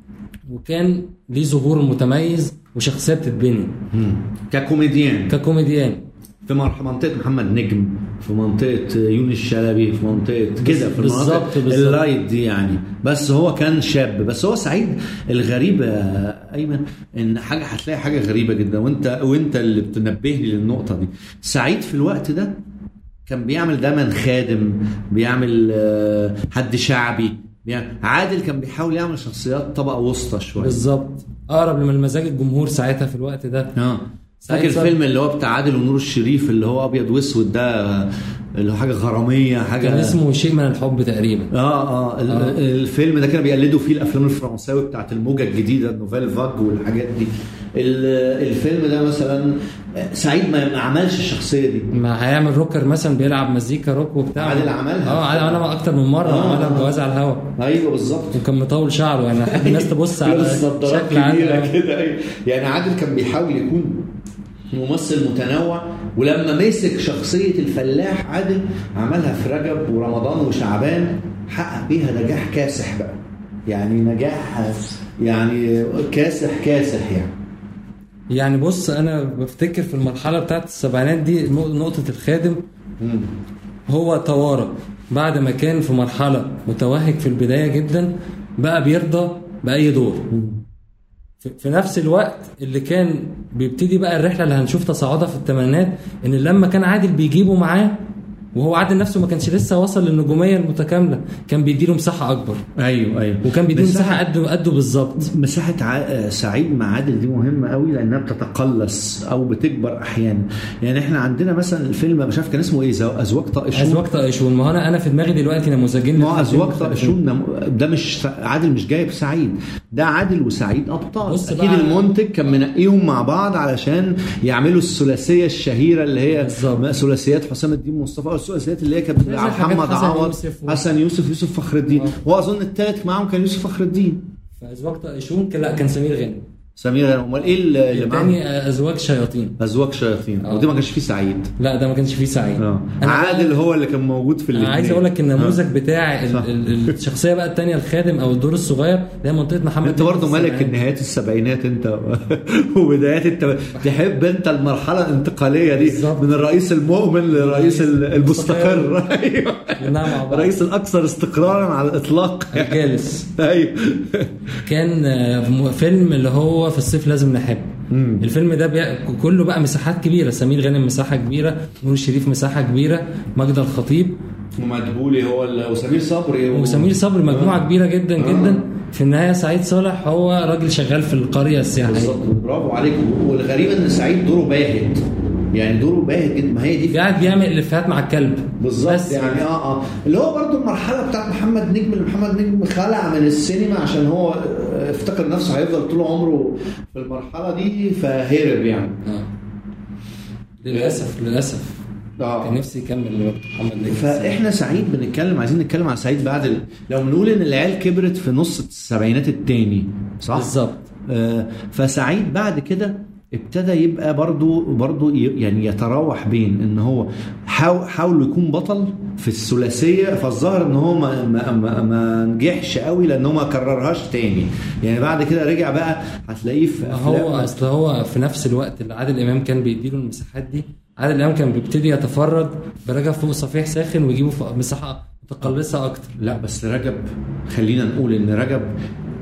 وكان ليه ظهور متميز وشخصية بتتبني ككوميديان ككوميديان في مرح- منطقة محمد نجم في منطقة يونس شلبي في منطقة كده في بالظبط، المناطق بالظبط. اللايت دي يعني بس هو كان شاب بس هو سعيد الغريب يا ايمن ان حاجة هتلاقي حاجة غريبة جدا وانت وانت اللي بتنبهني للنقطة دي سعيد في الوقت ده كان بيعمل دايما خادم بيعمل آه، حد شعبي بيعمل عادل كان بيحاول يعمل شخصيات طبقة وسطى شوية بالظبط أقرب لمن مزاج الجمهور ساعتها في الوقت ده اه سعيد فاكر صالح. الفيلم اللي هو بتاع عادل ونور الشريف اللي هو ابيض واسود ده اللي هو حاجه غراميه حاجه كان اسمه شيء من الحب تقريبا اه اه ال- آه. الفيلم ده كانوا بيقلدوا فيه الافلام الفرنساوي بتاعت الموجه الجديده النوفيل فاج والحاجات دي ال- الفيلم ده مثلا سعيد ما ما عملش الشخصيه دي ما هيعمل روكر مثلا بيلعب مزيكا روك وبتاع عادل عملها. اه عادل عملها اكتر من مره آه. عملها بجواز على الهوا ايوه بالظبط وكان مطول شعره يعني احب الناس تبص على لابس نظارات شكل عادل كبيره آه. كده أيوة. يعني عادل كان بيحاول يكون ممثل متنوع ولما مسك شخصية الفلاح عادل عملها في رجب ورمضان وشعبان حقق بيها نجاح كاسح بقى يعني نجاح يعني كاسح كاسح يعني يعني بص انا بفتكر في المرحله بتاعت السبعينات دي نق- نقطه الخادم مم. هو توارى بعد ما كان في مرحله متوهج في البدايه جدا بقى بيرضى باي دور في- في نفس الوقت اللي كان بيبتدي بقى الرحله اللي هنشوف تصاعدها في الثمانينات ان لما كان عادل بيجيبه معاه وهو عادل نفسه ما كانش لسه وصل للنجوميه المتكامله كان بيديله مساحه اكبر ايوه ايوه وكان بيديله مساحة- مساحه قده قده بالظبط مساحة ع... سعيد مع عادل دي مهمة قوي لأنها بتتقلص أو بتكبر أحيانا يعني إحنا عندنا مثلا الفيلم مش عارف كان اسمه إيه زو- أزواج طائشون ازواج طائشون ما هو انا انا في دماغي دلوقتي نموذجين ما هو للفيلم ازواج مختلفين. طائشون نم- ده مش عادل مش جايب سعيد ده عادل وسعيد ابطال بص اكيد بقى- المنتج كان منقيهم مع بعض علشان يعملوا الثلاثيه الشهيره اللي هي بالظبط. ثلاثيات حسام الدين مصطفى او الثلاثيات اللي هي كانت زي مع حاجات محمد حسن عوض يوسف و- حسن يوسف يوسف فخر الدين آه. واظن الثالث معاهم كان يوسف فخر الدين فازواج طائشون كان- لا كان سمير غانم سمير غانم امال ايه اللي اللي معاهم الثاني ازواج شياطين ازواج شياطين آه. ودي ما كانش فيه سعيد لا ده ما كانش فيه سعيد اه أنا عادل هو اللي كان موجود في انا الاثنين عايز اقول لك النموذج بتاع ال- صح. ال- الشخصيه بقى الثانيه الخادم او الدور الصغير اللي هي منطقه محمد انت برضه نجم ملك السبعينات. نهايات السبعينات انت وبدايات انت تحب انت المرحله الانتقاليه دي بالظبط. من الرئيس المؤمن للرئيس ال- المستقر ايوه كلها مع بعض. الرئيس الاكثر استقرارا على الاطلاق الجالس ايوه كان آه، م- فيلم اللي هو في الصيف لازم نحب مم. الفيلم ده بي... كله بقى مساحات كبيره سمير غانم مساحه كبيره نور الشريف مساحه كبيره ماجدة الخطيب ومدبولي هو ال- وسمير صبري و- وسمير صبري مجموعه آه. كبيره جدا آه. جدا في النهايه سعيد صالح هو راجل شغال في القريه السياحيه بالظبط برافو عليك والغريب ان سعيد دوره باهت يعني دوره باهت جدا ما هي دي قاعد بيعمل افيهات مع الكلب بالظبط بس يعني اه اه اللي هو برضو المرحله بتاعت محمد نجم اللي محمد نجم خلع من السينما عشان هو آه، افتكر نفسه هيفضل طول عمره في المرحله دي فهرب يعني آه. للاسف للاسف كان اه نفسي يكمل وقت محمد نجم فاحنا سعيد بنتكلم عايزين نتكلم عن سعيد بعد ال... لو بنقول ان العيال كبرت في نص السبعينات التاني صح؟ بالظبط آه، فسعيد بعد كده ابتدى يبقى برضو برضو ي- يعني يتراوح بين ان هو حاو- حاول يكون بطل في الثلاثيه فالظاهر ان هو ما, ما, ما, ما نجحش قوي لان هو ما كررهاش تاني يعني بعد كده رجع بقى هتلاقيه في هو افلام اصل هو في نفس الوقت اللي عادل امام كان بيديله المساحات دي عادل امام كان بيبتدي يتفرد برجب فوق صفيح ساخن ويجيبه في مساحه متقلصه اكتر لا بس رجب خلينا نقول ان رجب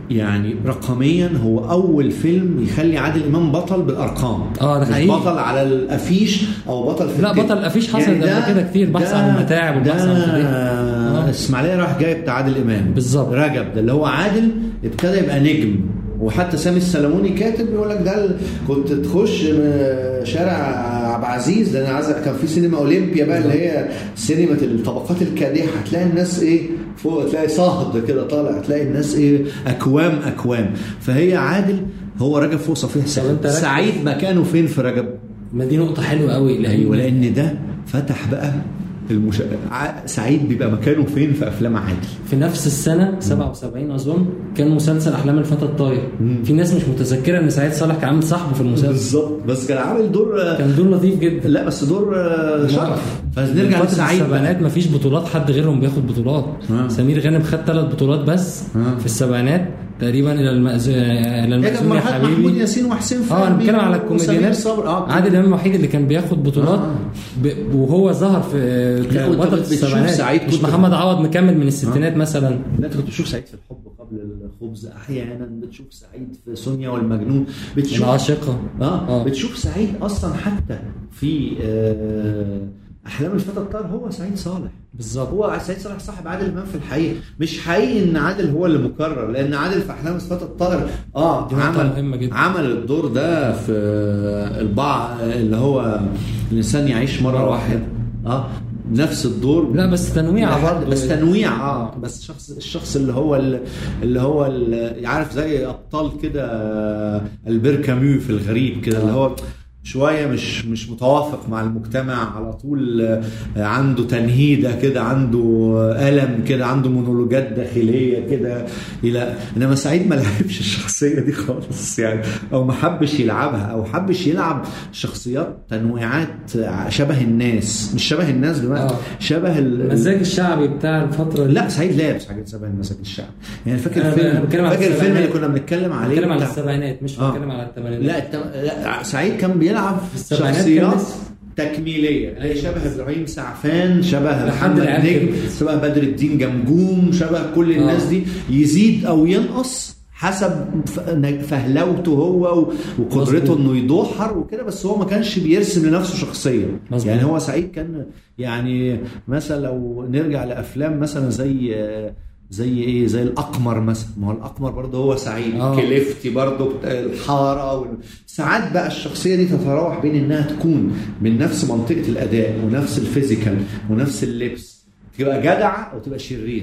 يعني رقميا هو اول فيلم يخلي عادل امام بطل بالارقام آه، ده مش حقيقي. بطل على الافيش او بطل في لا، التتر. بطل الأفيش حصل قبل ده- كده كتير، بحث ده- عن المتاعب والبحث عن ده الفضيحة. آه. اسماعيليه راح جاي بتاع عادل امام بالظبط. رجب ده اللي هو عادل ابتدى يبقى نجم وحتى سامي السلموني كاتب بيقول لك ده ال- كنت تخش م- شارع عبد العزيز ده انا عايز كان في سينما اولمبيا بقى اللي هي سينما الطبقات الكادحه تلاقي الناس ايه فوق تلاقي صهد كده طالع تلاقي الناس ايه اكوام اكوام فهي عادل هو رجب فوق صفيح طب سعيد أنت ركز. سعيد مكانه فين في رجب؟ ما دي نقطه حلوه قوي لان ايوه لان ده فتح بقى المش... ع- سعيد بيبقى مكانه فين في افلام عادل في نفس السنه 77 اظن كان مسلسل احلام الفتى الطاير في ناس مش متذكره ان سعيد صالح كان عامل صاحبه في المسلسل بالظبط بس كان عامل دور كان دور لطيف جدا لا بس دور آه، شرف فنرجع فترة لسعيد السبعينات بقى. مفيش بطولات حد غيرهم بياخد بطولات آه. سمير غانم خد ثلاث بطولات بس آه. في السبعينات تقريبا الى المأز... الى هي كانت المأذون يا مرحله محمود حبيبي ياسين وحسين اه انا فهمي بتكلم على وسمير الكوميديانات صبري اه عادل امام الوحيد اللي كان بياخد بطولات آه. ب... وهو ظهر في لا، وأنت فتره بتشوف السبعينات سعيد مش كنت- محمد عوض مكمل من الستينات مثلا لا انت كنت بتشوف سعيد في الحب قبل الخبز احيانا بتشوف سعيد في سونيا والمجنون بتشوف العاشقه اه, آه. بتشوف سعيد اصلا حتى في آه احلام الفتى الطاهر هو سعيد صالح بالظبط هو سعيد صالح صاحب عادل امام في الحقيقه مش حقيقي ان عادل هو اللي مكرر لان عادل في احلام الفتى الطاهر اه دي نقطة مهمة عمل جدا. عمل الدور ده في البعض اللي هو الانسان يعيش مره واحده اه نفس الدور لا بس تنويع لحد- برضه بس تنويع اه بس شخص الشخص اللي هو ال- اللي هو ال- عارف زي ابطال كده آه، البير كاميو في الغريب كده اللي هو شويه مش مش متوافق مع المجتمع على طول آه، عنده تنهيده كده عنده آه، الم كده عنده مونولوجات داخليه كده الى انما سعيد ما لعبش الشخصيه دي خالص يعني او ما حبش يلعبها او حبش يلعب شخصيات تنويعات شبه الناس مش شبه الناس بمعنى آه. شبه ال- المزاج الشعبي بتاع الفتره دي لا سعيد لابس حاجات شبه المساك الشعب يعني فاكر أنا- الفيلم أنا بتكلم على فاكر الفيلم اللي السبعينات. كنا بنتكلم عليه بتكلم على بتاع- السبعينات مش آه. بتكلم على الثمانينات لا, التم... لا سعيد كان بيلعب السبعينات كان شخصيات لسه- تكميليه اللي هي أيوة. شبه ابراهيم سعفان شبه لحد محمد العيال نجم كبرت. شبه بدر الدين جمجوم شبه كل الناس آه. دي يزيد او ينقص حسب ف- فهلوته هو و- وقدرته مظبوط. انه يدحر وكده بس هو ما كانش بيرسم لنفسه شخصيه مظبوط. يعني هو سعيد كان يعني مثلا لو نرجع لافلام مثلا زي زي ايه زي الاقمر مثلا ما هو الاقمر برضه هو سعيد آه. كليفتي برضه بتاع الحاره وال- ساعات بقى الشخصيه دي تتراوح بين انها تكون من نفس منطقه الاداء ونفس الفيزيكال ونفس اللبس تبقى جدعه او تبقى شريره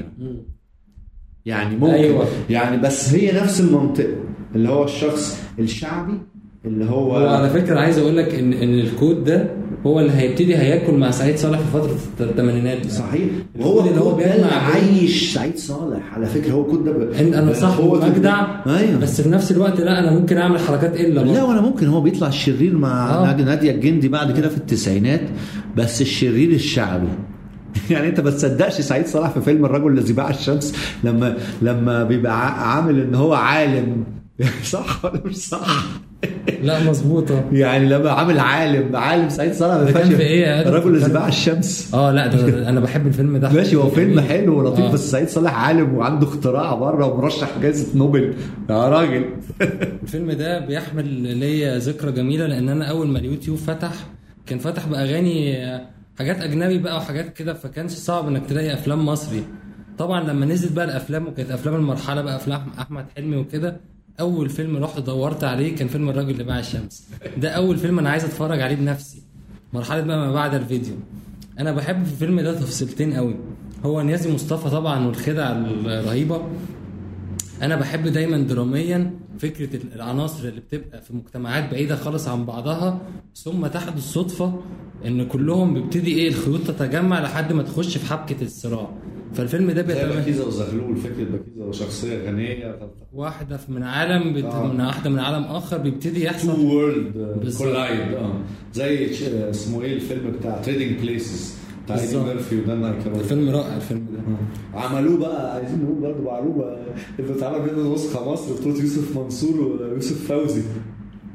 يعني ممكن أيوة. يعني بس هي نفس المنطقه اللي هو الشخص الشعبي اللي هو وعلى فكره عايز اقول لك ان ان الكود ده هو اللي هيبتدي هياكل مع سعيد صالح في فتره الثمانينات صحيح الكود وهو اللي هو الكود ده اللي بيجمع بين- عايش سعيد صالح على فكره هو الكود ده ب... ان انا صح هو واجدع ايوه بس في نفس الوقت لا انا ممكن اعمل حركات الا لا برضه. وانا ممكن هو بيطلع الشرير مع آه. نادية نادية الجندي بعد كده في التسعينات بس الشرير الشعبي يعني انت ما تصدقش سعيد صلاح في فيلم الرجل الذي باع الشمس لما لما بيبقى ع- عامل ان هو عالم صح ولا مش صح؟ لا مظبوطه يعني لما عامل عالم عالم سعيد صلاح ما ده كان ينفعش- في إيه يا آدم؟ الرجل الذي كان- باع الشمس اه لا ده, ده انا بحب الفيلم ده ماشي هو فيلم حلو ولطيف آه. بس سعيد صالح عالم وعنده اختراع بره ومرشح جائزه نوبل يا راجل الفيلم ده بيحمل ليا ذكرى جميله لان انا اول ما اليوتيوب فتح كان فتح باغاني آه، حاجات اجنبي بقى وحاجات كده فكانش صعب انك تلاقي افلام مصري طبعا لما نزلت بقى الافلام وكانت افلام المرحله بقى افلام احمد حلمي وكده اول فيلم رحت دورت عليه كان فيلم الراجل اللي باع الشمس ده اول فيلم انا عايز اتفرج عليه بنفسي مرحله بقى ما بعد الفيديو انا بحب في الفيلم ده تفصيلتين قوي هو نيازي مصطفى طبعا والخدع الرهيبه انا بحب دايما دراميا فكره العناصر اللي بتبقى في مجتمعات بعيده خالص عن بعضها ثم تحدث صدفه ان كلهم بيبتدي ايه الخيوط تتجمع لحد ما تخش في حبكه الصراع فالفيلم ده بيتم وزغلول فكره بكيزه وشخصيه غنيه واحده من عالم بت... آه. من واحده من عالم اخر بيبتدي يحصل وورلد بالظبط. كولايد اه زي تش- اسمه ايه الفيلم بتاع تريدنج بليسز بتاع ايدي بالظبط. ميرفي ودان ايكرويد الفيلم رائع الفيلم ده عملوه بقى عايزين نقول برضه معلومه اللي اتعمل منه نسخه مصر بطوله يوسف منصور ويوسف فوزي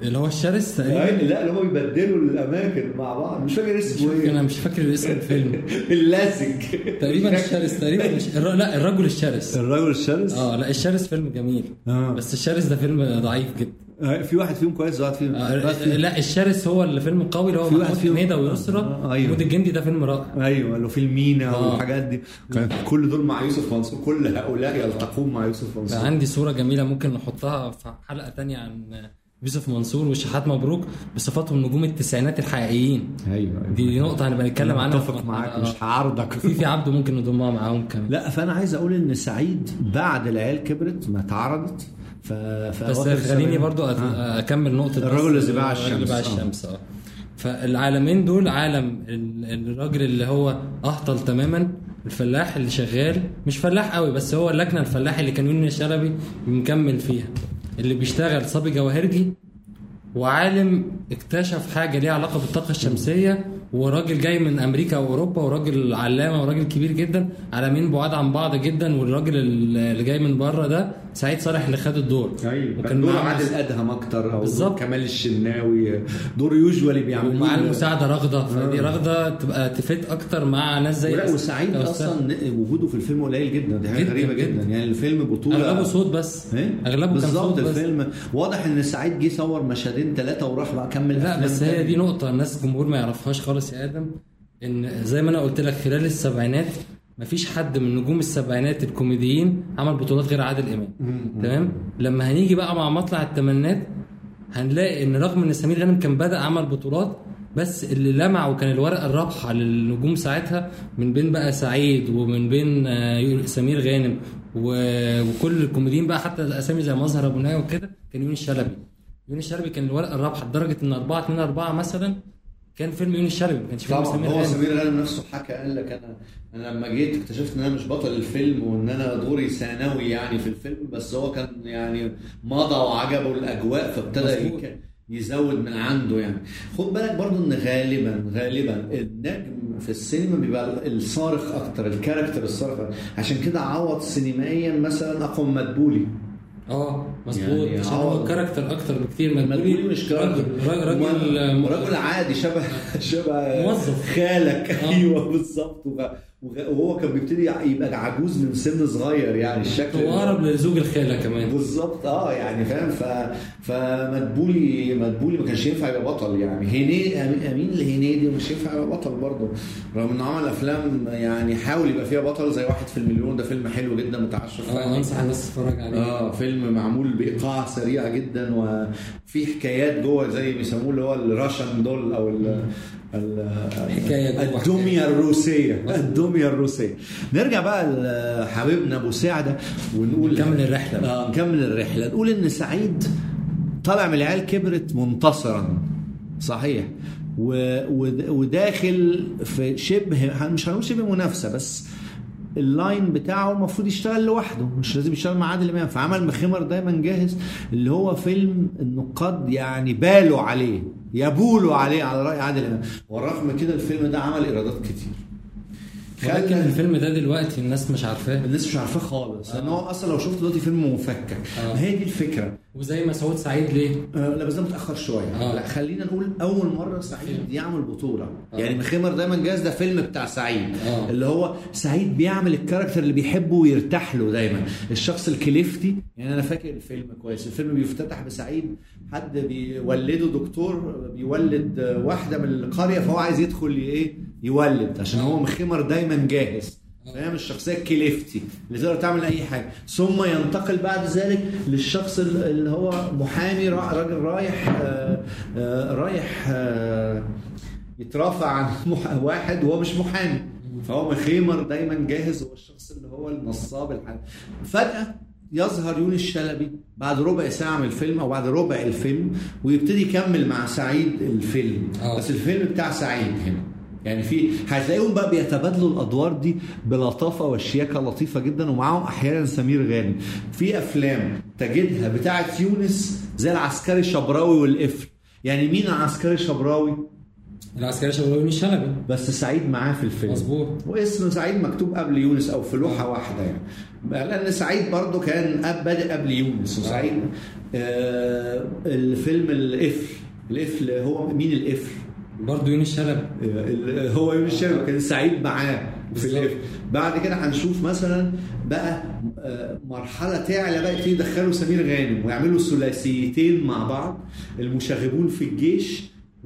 اللي هو الشرس تقريبا يعني لا اللي هم بيبدلوا الاماكن مع بعض مش فاكر مش اسمه فاكر- ايه انا مش فاكر اسم الفيلم اللزج تقريبا الشرس تقريبا مش الر... لا الرجل الشرس الرجل الشرس اه لا الشرس فيلم جميل آه. بس الشرس ده فيلم ضعيف جدا آه، في واحد فيهم كويس واحد فيهم آه واحد فيهم- لا الشرس هو اللي فيلم قوي اللي هو في واحد محمود فيهم- حميده ويسرى آه، أيوه. محمود الجندي ده فيلم رائع ايوه لو في المينا آه. والحاجات دي كان كل دول مع يوسف منصور كل هؤلاء يلتقون مع يوسف منصور عندي صورة جميلة ممكن نحطها في حلقة تانية عن يوسف منصور وشحات مبروك بصفاتهم نجوم التسعينات الحقيقيين ايوه دي نقطة هنبقى نتكلم عنها متفق في- معاك آه. مش هعارضك في في عبده ممكن نضمها معاهم كمان لا فانا عايز اقول ان سعيد بعد العيال كبرت ما اتعرضت ف... ف... بس خليني برضو أت... آه. اكمل نقطة الرجل بس- الذي باع الرجل اللي الشمس. باع آه. الشمس اه فالعالمين دول عالم ال- الراجل اللي هو اهطل تماما الفلاح اللي شغال مش فلاح قوي بس هو اللجنه الفلاحي اللي كان يونس شلبي مكمل فيها اللي بيشتغل صبي جواهرجي وعالم اكتشف حاجه ليها علاقه بالطاقه الشمسيه وراجل جاي من امريكا واوروبا وراجل علامه وراجل كبير جدا عالمين بعاد عن بعض جدا والراجل اللي جاي من بره ده سعيد صالح اللي خد الدور ايوه وكان كان دور معاه عادل ادهم اكتر او بالظبط. دور كمال الشناوي دور يوجوالي بيعملوه ومع المساعده رغده فدي آه. رغده تبقى تفيد اكتر مع ناس زي ولا وسعيد أستاذ- اصلا وجوده في الفيلم قليل جدا دي حاجه جداً، غريبه جداً. جدا يعني الفيلم بطوله اغلبه صوت بس ايه اغلبه كان بالظبط صوت بس الفيلم واضح ان سعيد جه صور مشهدين ثلاثه وراح بقى كمل لا أفلام بس هي تاني. دي نقطة الناس الجمهور ما يعرفهاش خالص يا آدم إن زي ما أنا قلت لك خلال السبعينات مفيش حد من نجوم السبعينات الكوميديين عمل بطولات غير عادل إمام تمام لما هنيجي بقى مع مطلع الثمانينات هنلاقي إن رغم إن سمير غانم كان بدأ عمل بطولات بس اللي لمع وكان الورقة الرابحة للنجوم ساعتها من بين بقى سعيد ومن بين آه، سمير غانم و- وكل الكوميديين بقى حتى الأسامي زي مظهر أبو نايا وكده كان يونس شلبي يونس شلبي كان الورقة الرابحة لدرجة إن 4 2 4 مثلا كان فيلم يونس شلبي ما كانش فيلم طبعا سمير هو غانم سمير غانم نفسه حكى قال لك انا انا لما جيت اكتشفت ان انا مش بطل الفيلم وان انا دوري ثانوي يعني في الفيلم بس هو كان يعني مضى وعجبه الاجواء فابتدى مظبوط. يك- يزود من عنده يعني خد بالك برضو ان غالبا غالبا النجم في السينما بيبقى الصارخ اكتر الكاركتر الصارخ أكتر. عشان كده عوض سينمائيا مثلا اقوى من مدبولي اه مظبوط يعني عشان عوض. هو كاركتر اكتر بكتير مدبولي مش كاركتر راجل راجل رجل عادي شبه شبه موظف. خالك آه. ايوه بالظبط وغ- وغ- وهو كان بيبتدي يبقى عجوز من سن صغير يعني الشكل هو اقرب لزوج الخاله كمان بالظبط اه يعني فاهم ف فمدبولي مدبولي ما كانش ينفع يبقى بطل يعني هنيدي أمي- امين الهنيدي مش ينفع يبقى بطل برضه رغم انه عمل افلام يعني حاول يبقى فيها بطل زي واحد في المليون ده فيلم حلو جدا متعشر اه انصح الناس تتفرج عليه اه فيلم معمول بايقاع سريع جدا وفي حكايات جوه زي بيسموه اللي هو الراشن دول او ال ال- حكاية جوه الدميه الروسيه الدميه الروسيه نرجع بقى لحبيبنا ابو سعده ونقول نكمل الرحلة. اه نكمل الرحله نقول ان سعيد طالع من العيال كبرت منتصرا صحيح و... ود- وداخل في شبه مش هنقول شبه منافسه بس اللاين بتاعه المفروض يشتغل لوحده مش لازم يشتغل مع عادل امام فعمل مخمر دايما جاهز اللي هو فيلم النقاد يعني بالوا عليه يبولوا عليه على راي عادل امام ورغم كده الفيلم ده عمل ايرادات كتير ولكن خلى الفيلم ده دلوقتي الناس مش عارفاه الناس مش عارفاه خالص لان هو اصلا لو شفت دلوقتي فيلم مفكك آه. ما هي دي الفكره وزي مسعود سعيد ليه؟ آه، لا بس ده متاخر شويه آه. لا خلينا نقول اول مره سعيد يعمل بطوله آه. يعني مخمر دايما جاز ده فيلم بتاع سعيد آه. اللي هو سعيد بيعمل الكاركتر اللي بيحبه ويرتاح له دايما الشخص الكليفتي يعني انا فاكر الفيلم كويس الفيلم بيفتتح بسعيد حد بيولده دكتور بيولد آه، واحده من القريه فهو عايز يدخل ي- ايه يولد عشان هو مخمر دايما جاهز فاهم الشخصيه الكليفتي اللي تقدر تعمل اي حاجه ثم ينتقل بعد ذلك للشخص ال- اللي هو محامي را- راجل رايح آه، آه، رايح آه، يترافع عن مح- واحد وهو مش محامي فهو مخيمر دايما جاهز هو الشخص اللي هو النصاب الحاجة. فجاه يظهر يونس شلبي بعد ربع ساعه من الفيلم او بعد ربع الفيلم ويبتدي يكمل مع سعيد الفيلم آه. بس الفيلم بتاع سعيد هنا يعني في هتلاقيهم بقى بيتبادلوا الادوار دي بلطافه وشياكه لطيفه جدا ومعاهم احيانا سمير غانم في افلام تجدها بتاعه يونس زي العسكري شبراوي والقفل يعني مين العسكري شبراوي العسكري شغال يونس شلبي بس سعيد معاه في الفيلم مظبوط. واسم سعيد مكتوب قبل يونس او في لوحه واحده يعني لان سعيد برضو كان أب- بادئ قبل يونس وسعيد آه الفيلم القفل القفل هو مين القفل؟ برضه يونس شلبي ال- هو يونس شلبي كان سعيد معاه في بالظبط. القفل بعد كده هنشوف مثلا بقى آه، مرحله تعلى بقى يبتدي يدخلوا سمير غانم ويعملوا ثلاثيتين مع بعض المشاغبون في الجيش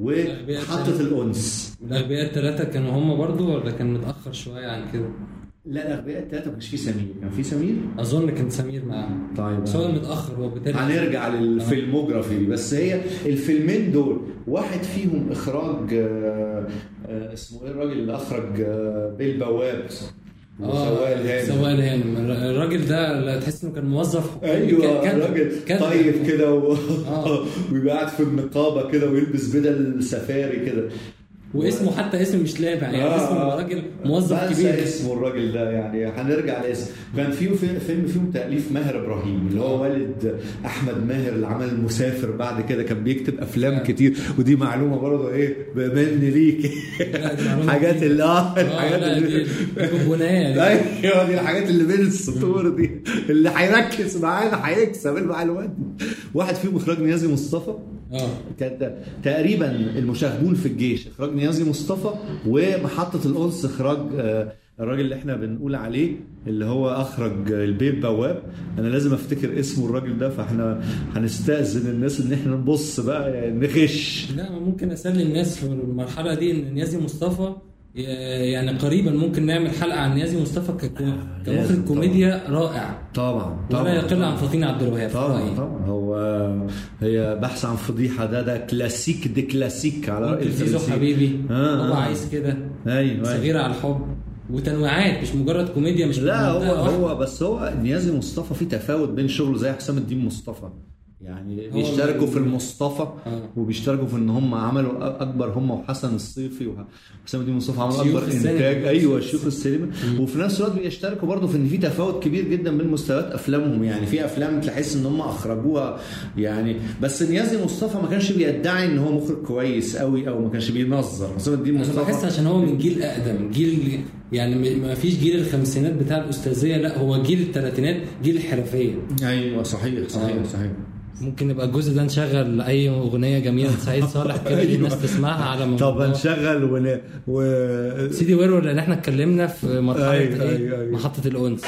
وحطة الانس الاغبياء الثلاثه كانوا هم برضه ولا كان متاخر شويه عن كده لا الاغبياء الثلاثه ما كانش فيه سمير كان فيه سمير اظن كان سمير معاه طيب بس هو متاخر وبالتالي هنرجع للفيلموجرافي دي بس هي الفيلمين دول واحد فيهم اخراج آه، آه، اسمه ايه الراجل اللي اخرج آه، بيل بواب وسواق الهانم سواق الهانم الراجل ده لا تحس انه كان موظف حكومي. ايوه كان- راجل كان- طيب كده و... آه. ويبقى قاعد في النقابه كده ويلبس بدل سفاري كده واسمه حتى اسم مش لامع يعني آه. اسمه راجل موظف بنسى كبير اسمه الراجل ده يعني هنرجع لاسمه كان فيه في- فيلم فيهم تاليف ماهر ابراهيم اللي هو والد احمد ماهر اللي عمل المسافر بعد كده كان بيكتب افلام آه. كتير ودي معلومه برضه ايه بمن ليك لا، دي معلومة حاجات جديدة. اللي اه اه الحاجات لا اللي دي دي بونبونايه دي. ايوه دي الحاجات اللي بين السطور دي اللي هيركز معانا هيكسب المعلومات دي واحد فيهم اخراج نيازي مصطفى اه كان تقريبا المشاهدون في الجيش اخراج نيازي مصطفى ومحطه الانس اخراج آه، الراجل اللي احنا بنقول عليه اللي هو اخرج البيت بواب انا لازم افتكر اسمه الراجل ده فاحنا هنستاذن الناس ان احنا نبص بقى يعني نخش لا ما ممكن اسلي الناس في المرحله دي ان نيازي مصطفى ي- يعني قريبا ممكن نعمل حلقه عن نيازي مصطفى ككو- لازم كمخرج طبعا. كوميديا رائع طبعا ولا يقل عن فطين عبد الوهاب في طبعا رأيي. طبعا هو هي بحث عن فضيحه ده ده كلاسيك دي كلاسيك على رأي ممكن زيزو الفرنسيين. حبيبي آه، هو آه. عايز كده ايوه أيوة. صغيره على الحب وتنويعات مش مجرد كوميديا مش لا هو منطقة واحدة. هو بس هو نيازي مصطفى في تفاوت بين شغله زي حسام الدين مصطفى يعني هو بيشتركوا من- في المصطفى آه. وبيشتركوا في ان هم عملوا أ- اكبر هم وحسن الصيفي وحسام الدين مصطفى عملوا شيوخ اكبر السينما. انتاج ايوه شيوخ السينما وفي نفس الوقت بيشتركوا برضه في ان في تفاوت كبير جدا بين مستويات افلامهم يعني في افلام تحس ان هم اخرجوها يعني بس نيازي مصطفى ما كانش بيدعي ان هو مخرج كويس قوي او ما كانش بينظر حسام الدين انا مصطفى بحس عشان هو من جيل اقدم جيل يعني م- ما فيش جيل الخمسينات بتاع الاستاذيه لا هو جيل الثلاثينات جيل الحرفيه ايوه صحيح صحيح آه. صحيح ممكن يبقى الجزء ده نشغل اي اغنيه جميله لسعيد صالح كده أيوة. الناس تسمعها على موضوع طب نشغل ون... و... سيدي ويرور لان احنا اتكلمنا في مرحله أيوة، ايه أيوة، أيوة. محطه الانس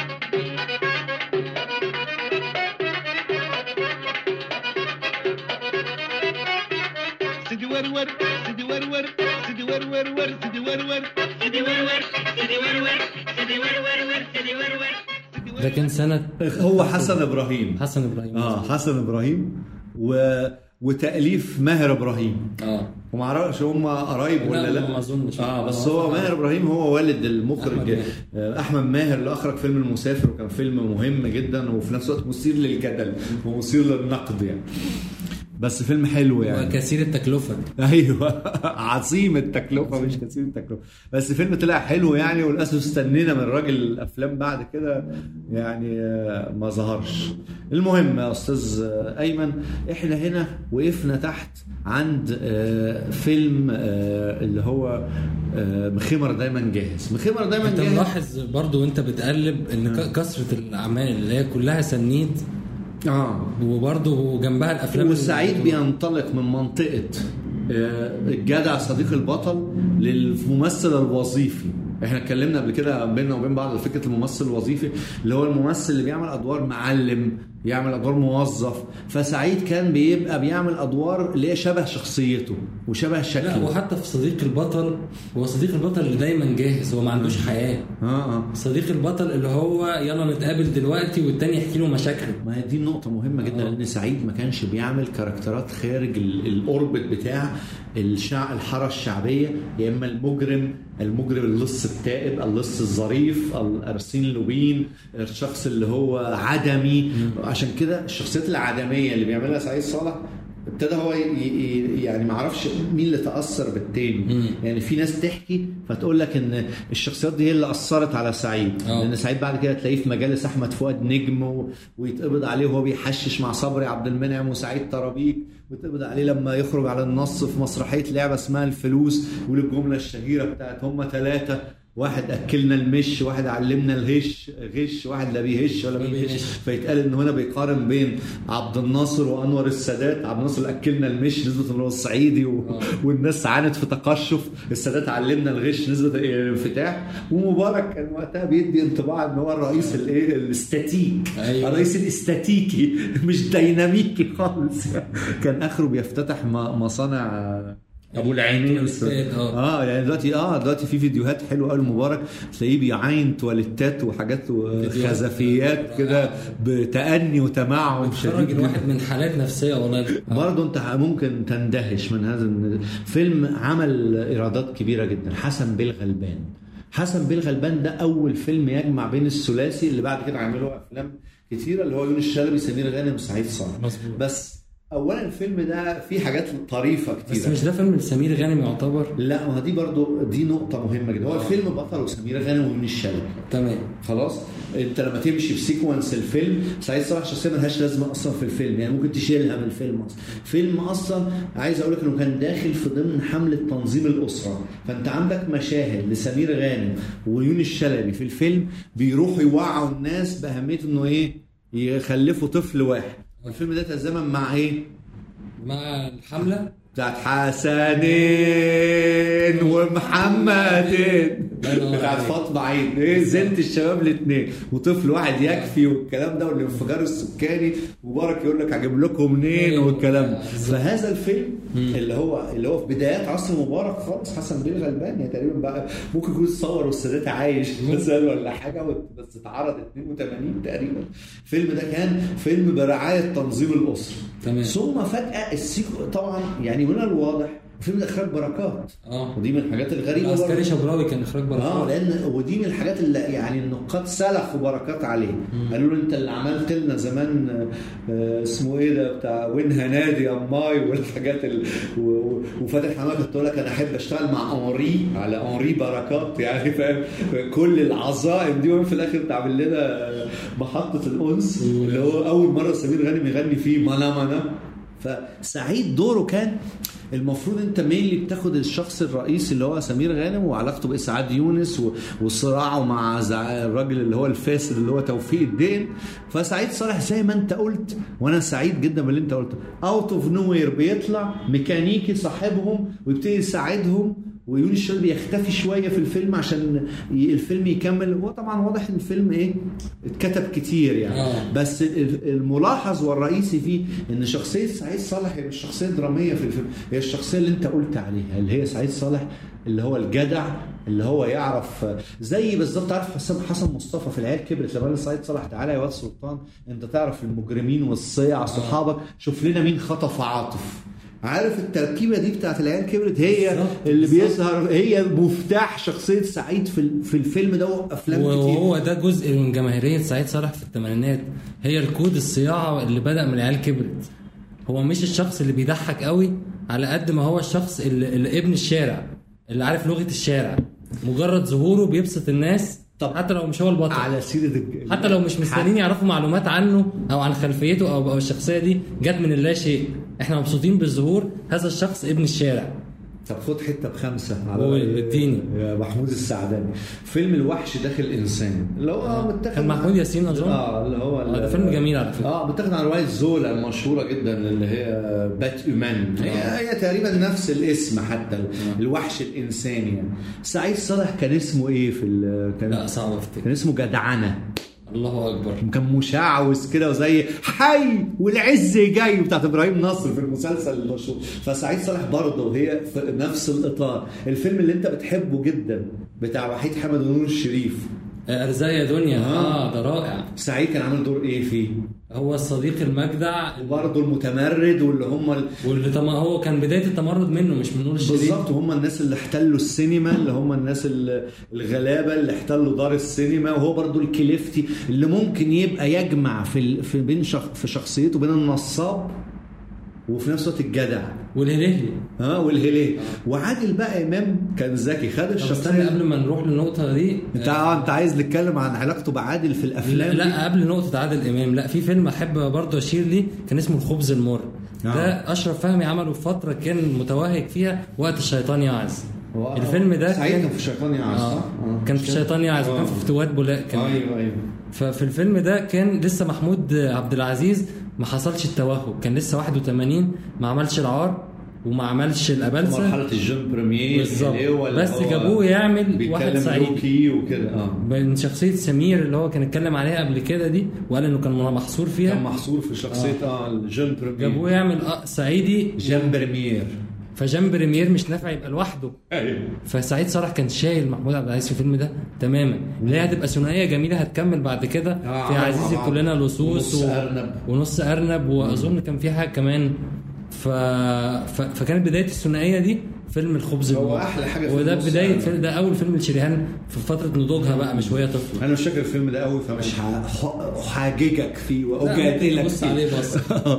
سيدي ورور سيدي ورور سيدي ورور ور سيدي ورور سيدي ورور سيدي ورور سيدي ورور سيدي ورور ده كان سنه هو حسن ابراهيم حسن ابراهيم اه حسن ابراهيم و... وتاليف ماهر ابراهيم اه وما اعرفش هم قرايب ولا لا، لا ما أظنش. اه بس آه. هو ماهر ابراهيم هو والد المخرج أحمد ماهر. آه، احمد ماهر اللي اخرج فيلم المسافر وكان فيلم مهم جدا وفي نفس الوقت مثير للجدل ومثير للنقد يعني بس فيلم حلو يعني وكثير التكلفه ايوه عظيم التكلفه مش كثير التكلفه بس الفيلم طلع حلو يعني وللاسف استنينا من الراجل الافلام بعد كده يعني آه، ما ظهرش المهم يا استاذ آه، ايمن احنا هنا وقفنا تحت عند آه، فيلم آه، اللي هو آه، مخمر دايما جاهز مخمر دايما انت جاهز ملاحظ برضو وانت بتقلب ان ك- كثره الاعمال اللي هي كلها سنيد اه وبرضو جنبها الافلام والسعيد اللي- بينطلق من منطقة آه، الجدع صديق البطل للممثل الوظيفي احنا اتكلمنا قبل كده بيننا وبين بعض على فكره الممثل الوظيفي اللي هو الممثل اللي بيعمل ادوار معلم يعمل ادوار موظف فسعيد كان بيبقى بيعمل ادوار اللي هي شبه شخصيته وشبه لا شكله وحتى في صديق البطل هو صديق البطل اللي دايما جاهز هو ما عندوش حياه اه اه صديق البطل اللي هو يلا نتقابل دلوقتي والتاني يحكي له مشاكله ما هي دي نقطة مهمة جدا آه. لأن سعيد ما كانش بيعمل كاركترات خارج ال- الأوربت بتاع الشع... الحارة الشعبية يا إما المجرم المجرم اللص التائب اللص الظريف الأرسين لوبين الشخص اللي هو عدمي عشان كده الشخصيات العدمية اللي بيعملها سعيد صالح ابتدى هو ي- ي- يعني ما اعرفش مين اللي تاثر بالتاني مم. يعني في ناس تحكي فتقول لك ان الشخصيات دي هي اللي اثرت على سعيد آه. لان سعيد بعد كده تلاقيه في مجالس احمد فؤاد نجم و... ويتقبض عليه وهو بيحشش مع صبري عبد المنعم وسعيد طرابيك ويتقبض عليه لما يخرج على النص في مسرحيه لعبه اسمها الفلوس يقول الجمله الشهيره بتاعت هم ثلاثه واحد اكلنا المش واحد علمنا الهش غش واحد لا بيهش ولا ما بيهش بيهش. فيتقال ان هنا بيقارن بين عبد الناصر وانور السادات عبد الناصر اللي اكلنا المش نسبه ان هو الصعيدي و... آه. والناس عانت في تقشف السادات علمنا الغش نسبه الانفتاح ومبارك كان وقتها بيدي انطباع ان هو الرئيس الايه الاستاتيك أيوة. الرئيس الاستاتيكي مش ديناميكي خالص كان اخره بيفتتح م- مصانع ابو العينين تواليتات، آه. اه يعني دلوقتي اه دلوقتي في فيديوهات حلوه قوي لمبارك تلاقيه بيعاين تواليتات وحاجات وخزفيات كده بتأني وتمعن خرج شديد الواحد من حالات نفسيه والله برضه انت ممكن تندهش من هذا الن- فيلم عمل ايرادات كبيره جدا حسن بيه الغلبان حسن بيه الغلبان ده اول فيلم يجمع بين الثلاثي اللي بعد كده عملوا افلام كتيره اللي هو يونس شلبي سمير غانم سعيد صالح مظبوط. بس اولا الفيلم ده فيه حاجات طريفه بس كتيره مش ده فيلم لسمير غانم يعتبر لا ما دي برضو دي نقطة مهمة جدا هو الفيلم بطله سمير غانم ويونس شلبي تمام خلاص انت لما تمشي في سيكونس الفيلم سعيد صالح شخصيه ملهاش لازمه اصلا في الفيلم يعني ممكن تشيلها من الفيلم اصلا فيلم اصلا عايز اقول لك انه كان داخل في ضمن حمله تنظيم الاسره فانت عندك مشاهد لسمير غانم ويونس شلبي في الفيلم بيروحوا يوعوا الناس باهميه انه ايه يخلفوا طفل واحد الفيلم ده تزامن مع ايه مع الحمله بتاعت حسنين ومحمدين الله ينور بتاعت عليك. فاطمه عيد ايه زنت الشباب الاثنين وطفل واحد يكفي والكلام ده والانفجار السكاني مبارك يقول لك هجيب لكم منين أيوة. والكلام ده بالظبط. فهذا الفيلم اللي هو اللي هو في بدايات عصر مبارك خالص حسن بيه الغلبان يعني تقريبا بقى ممكن يكون اتصور والسادات عايش مثلا ولا حاجه بس اتعرض 82 تقريبا الفيلم ده كان فيلم برعايه تنظيم الاسره تمام. ثم فجاه السيكو طبعا يعني من الواضح الفيلم ده اخراج بركات اه ودي من الحاجات الغريبه العسكري برضه. شبراوي كان اخراج اه بركات لان ودي من الحاجات اللي يعني النقاد سلخوا بركات عليه قالوا له انت اللي عملت لنا زمان آه، اسمه ايه ده بتاع وين هنادي يا ماي والحاجات ال... و- و- وفاتح حمامه كنت تقول لك انا احب اشتغل مع اونري على اونري بركات يعني فاهم كل العظائم دي وفي في الاخر تعمل لنا محطه الانس اللي هو اول مره سمير غانم يغني فيه مانا مانا فسعيد دوره كان المفروض انت مين اللي بتاخد الشخص الرئيسي اللي هو سمير غانم وعلاقته باسعاد يونس و- وصراعه مع زع- الراجل اللي هو الفاسد اللي هو توفيق الدين فسعيد صالح زي ما انت قلت وانا سعيد جدا باللي انت قلته اوت اوف نو وير بيطلع ميكانيكي صاحبهم ويبتدي يساعدهم ويونس شلبي يختفي شويه في الفيلم عشان ي- الفيلم يكمل هو طبعا واضح ان الفيلم ايه اتكتب كتير يعني آه. بس ال- الملاحظ والرئيسي فيه ان شخصيه سعيد صالح هي مش شخصيه دراميه في الفيلم هي الشخصيه اللي انت قلت عليها اللي هي سعيد صالح اللي هو الجدع اللي هو يعرف زي بالظبط عارف حسام حسن مصطفى في العيال كبرت لما قال سعيد صالح تعالى يا واد سلطان انت تعرف المجرمين والصيع صحابك شوف لنا مين خطف عاطف عارف التركيبه دي بتاعت العيال كبرت هي بالظبط، اللي بالظبط. بيظهر هي مفتاح شخصيه سعيد في ال- في الفيلم ده وافلام كتير وهو ده جزء من جماهيريه سعيد صالح في الثمانينات هي الكود الصياعه اللي بدا من العيال كبرت هو مش الشخص اللي بيضحك قوي على قد ما هو الشخص اللي, اللي ابن الشارع اللي عارف لغه الشارع مجرد ظهوره بيبسط الناس طب حتى لو مش هو البطل على سيره الج- حتى لو مش مستنيين يعرفوا معلومات عنه او عن خلفيته او او الشخصيه دي جت من اللا شيء احنا مبسوطين بالظهور هذا الشخص ابن الشارع طب خد حته بخمسه قول، اديني. يا محمود السعداني فيلم الوحش داخل انسان اللي هو متاخد كان محمود ياسين اظن اه اللي هو آه، ده فيلم جميل على فكره اه متاخد عن روايه زولا المشهوره جدا اللي هي بات اومان هي, هي تقريبا نفس الاسم حتى الوحش الانساني يعني سعيد صالح كان اسمه ايه في ال- كان لا صعب افتكر كان اسمه جدعنه الله اكبر كان مشعوذ كده وزي حي والعز جاي بتاعت ابراهيم نصر في المسلسل المشهور فسعيد صالح برضه وهي في نفس الاطار الفيلم اللي انت بتحبه جدا بتاع وحيد حمد ونور الشريف آه، ارزاق يا دنيا آه. اه ده رائع سعيد كان عامل دور ايه فيه هو الصديق المجدع وبرضه المتمرد واللي هم ال... واللي طم... هو كان بدايه التمرد منه مش من نور الشريف بالظبط وهم الناس اللي احتلوا السينما اللي هم الناس ال- الغلابه اللي احتلوا دار السينما وهو برضو الكليفتي اللي ممكن يبقى يجمع في ال... في بين شخ... في شخصيته بين النصاب وفي نفس الوقت الجدع والهلهلي ها والهلال وعادل بقى امام كان ذكي خد طب استنى الشخصيه قبل ما نروح للنقطة دي انت آه، انت عايز نتكلم عن علاقته بعادل في لا, الافلام دي؟ لا قبل نقطة عادل إمام لا في فيلم أحب برضه أشير ليه كان اسمه الخبز المر آه. ده أشرف فهمي عمله في فترة كان متوهج فيها وقت الشيطان يعز هو- الفيلم ده سعيد كان كان في الشيطان يعز آه. صح؟ آه. كان في الشيطان يعز وكان في فتوات بولاق كمان ايوه ايوه ففي الفيلم ده كان لسه محمود عبد العزيز ما حصلش التوهج كان لسه 81 ما عملش العار وما عملش الابلسه مرحله الجون بريمير بالظبط. اللي هو اللي بس هو جابوه يعمل بيتكلم واحد صعيدي. لوكي وكده اه من شخصيه سمير اللي هو كان اتكلم عليها قبل كده دي وقال انه كان محصور كان فيها محصور في شخصيه اه الجون بريمير جابوه يعمل آه صعيدي جون بريمير فجان بريمير مش نافع يبقى لوحده ايوه فسعيد صالح كان شايل محمود عبد العزيز في الفيلم ده تماما اللي هي هتبقى ثنائيه جميله هتكمل بعد كده آه، في عملوا مع عزيزي بعض. كلنا لصوص ونص أرنب. ونص ارنب واظن كان في حاجه كمان ف... ف... فكانت بدايه الثنائيه دي فيلم الخبز هو المر. أحلى حاجة في وده نص بدايه أرنب. فيلم ده اول فيلم لشريهان في فتره نضوجها بقى مش وهي طفله انا مش فاكر الفيلم ده قوي فمش ه- هحاججك فيه لا، واجادلك بص فيه عليه بص.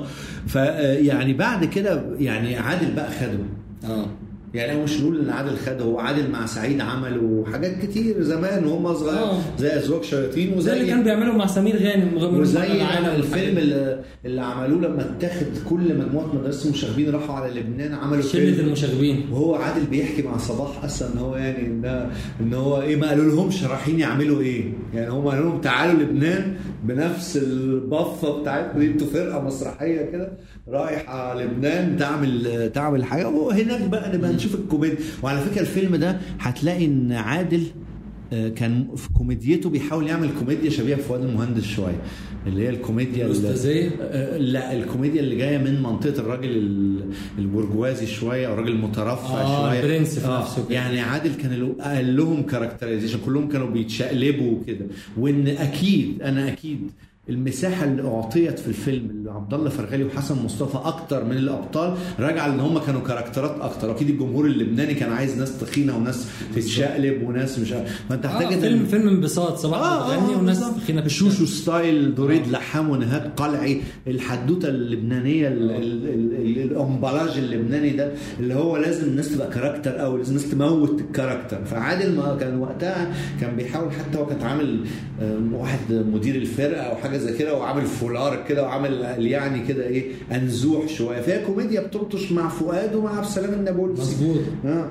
ف يعني بعد كده يعني عادل بقى خده اه يعني هو مش نقول ان عادل خده هو عادل مع سعيد عملوا حاجات كتير زمان وهم صغير آه. زي ازواج شياطين زي اللي وزي كان بيعمله مع سمير غانم مغامرون وزي على العالم الفيلم اللي, اللي عملوه لما اتاخد كل مجموعه مدرسه المشاغبين راحوا على لبنان عملوا شله فيلم المشاغبين وهو عادل بيحكي مع صباح اصلا ان هو يعني ان ان هو ايه ما قالوا لهمش رايحين يعملوا ايه يعني هم قالوا لهم تعالوا لبنان بنفس البفه بتاعتكم دي انتوا فرقه مسرحيه كده رايحه لبنان تعمل تعمل حاجه وهناك بقى نبقى نشوف الكوميديا وعلى فكره الفيلم ده هتلاقي ان عادل آه، كان في كوميديته بيحاول يعمل كوميديا شبيهه بفؤاد المهندس شويه اللي هي الكوميديا ال- الأستاذية؟ آه، لا الكوميديا اللي جايه من منطقه الراجل ال- البرجوازي شويه او الراجل المترفع آه، شويه البرنس في نفسه كده. يعني عادل كان له- قال لهم كاركترايزيشن كلهم كانوا بيتشقلبوا وكده وان اكيد انا اكيد المساحه اللي اعطيت في الفيلم لعبد الله فرغلي وحسن مصطفى اكتر من الابطال راجعه ان هم كانوا كاركترات اكتر اكيد الجمهور اللبناني كان عايز ناس تخينه وناس تتشقلب وناس مش عارف فانت آه محتاج إن- فيلم فيلم انبساط صباح بتغني وناس بالظبط. تخينه شوشو ستايل دريد لحام ونهاد قلعي الحدوته اللبنانيه ال- ال- ال- ال- الامبلاج اللبناني ده اللي هو لازم الناس تبقى كاركتر او لازم الناس تموت الكاركتر فعادل ما كان وقتها كان بيحاول حتى هو كان عامل آم، واحد مدير الفرقه او حاجه زي كده وعامل فولار كده وعامل يعني كده ايه انزوح شويه فهي كوميديا بتلطش مع فؤاد ومع عبد السلام النابلسي مظبوط آه.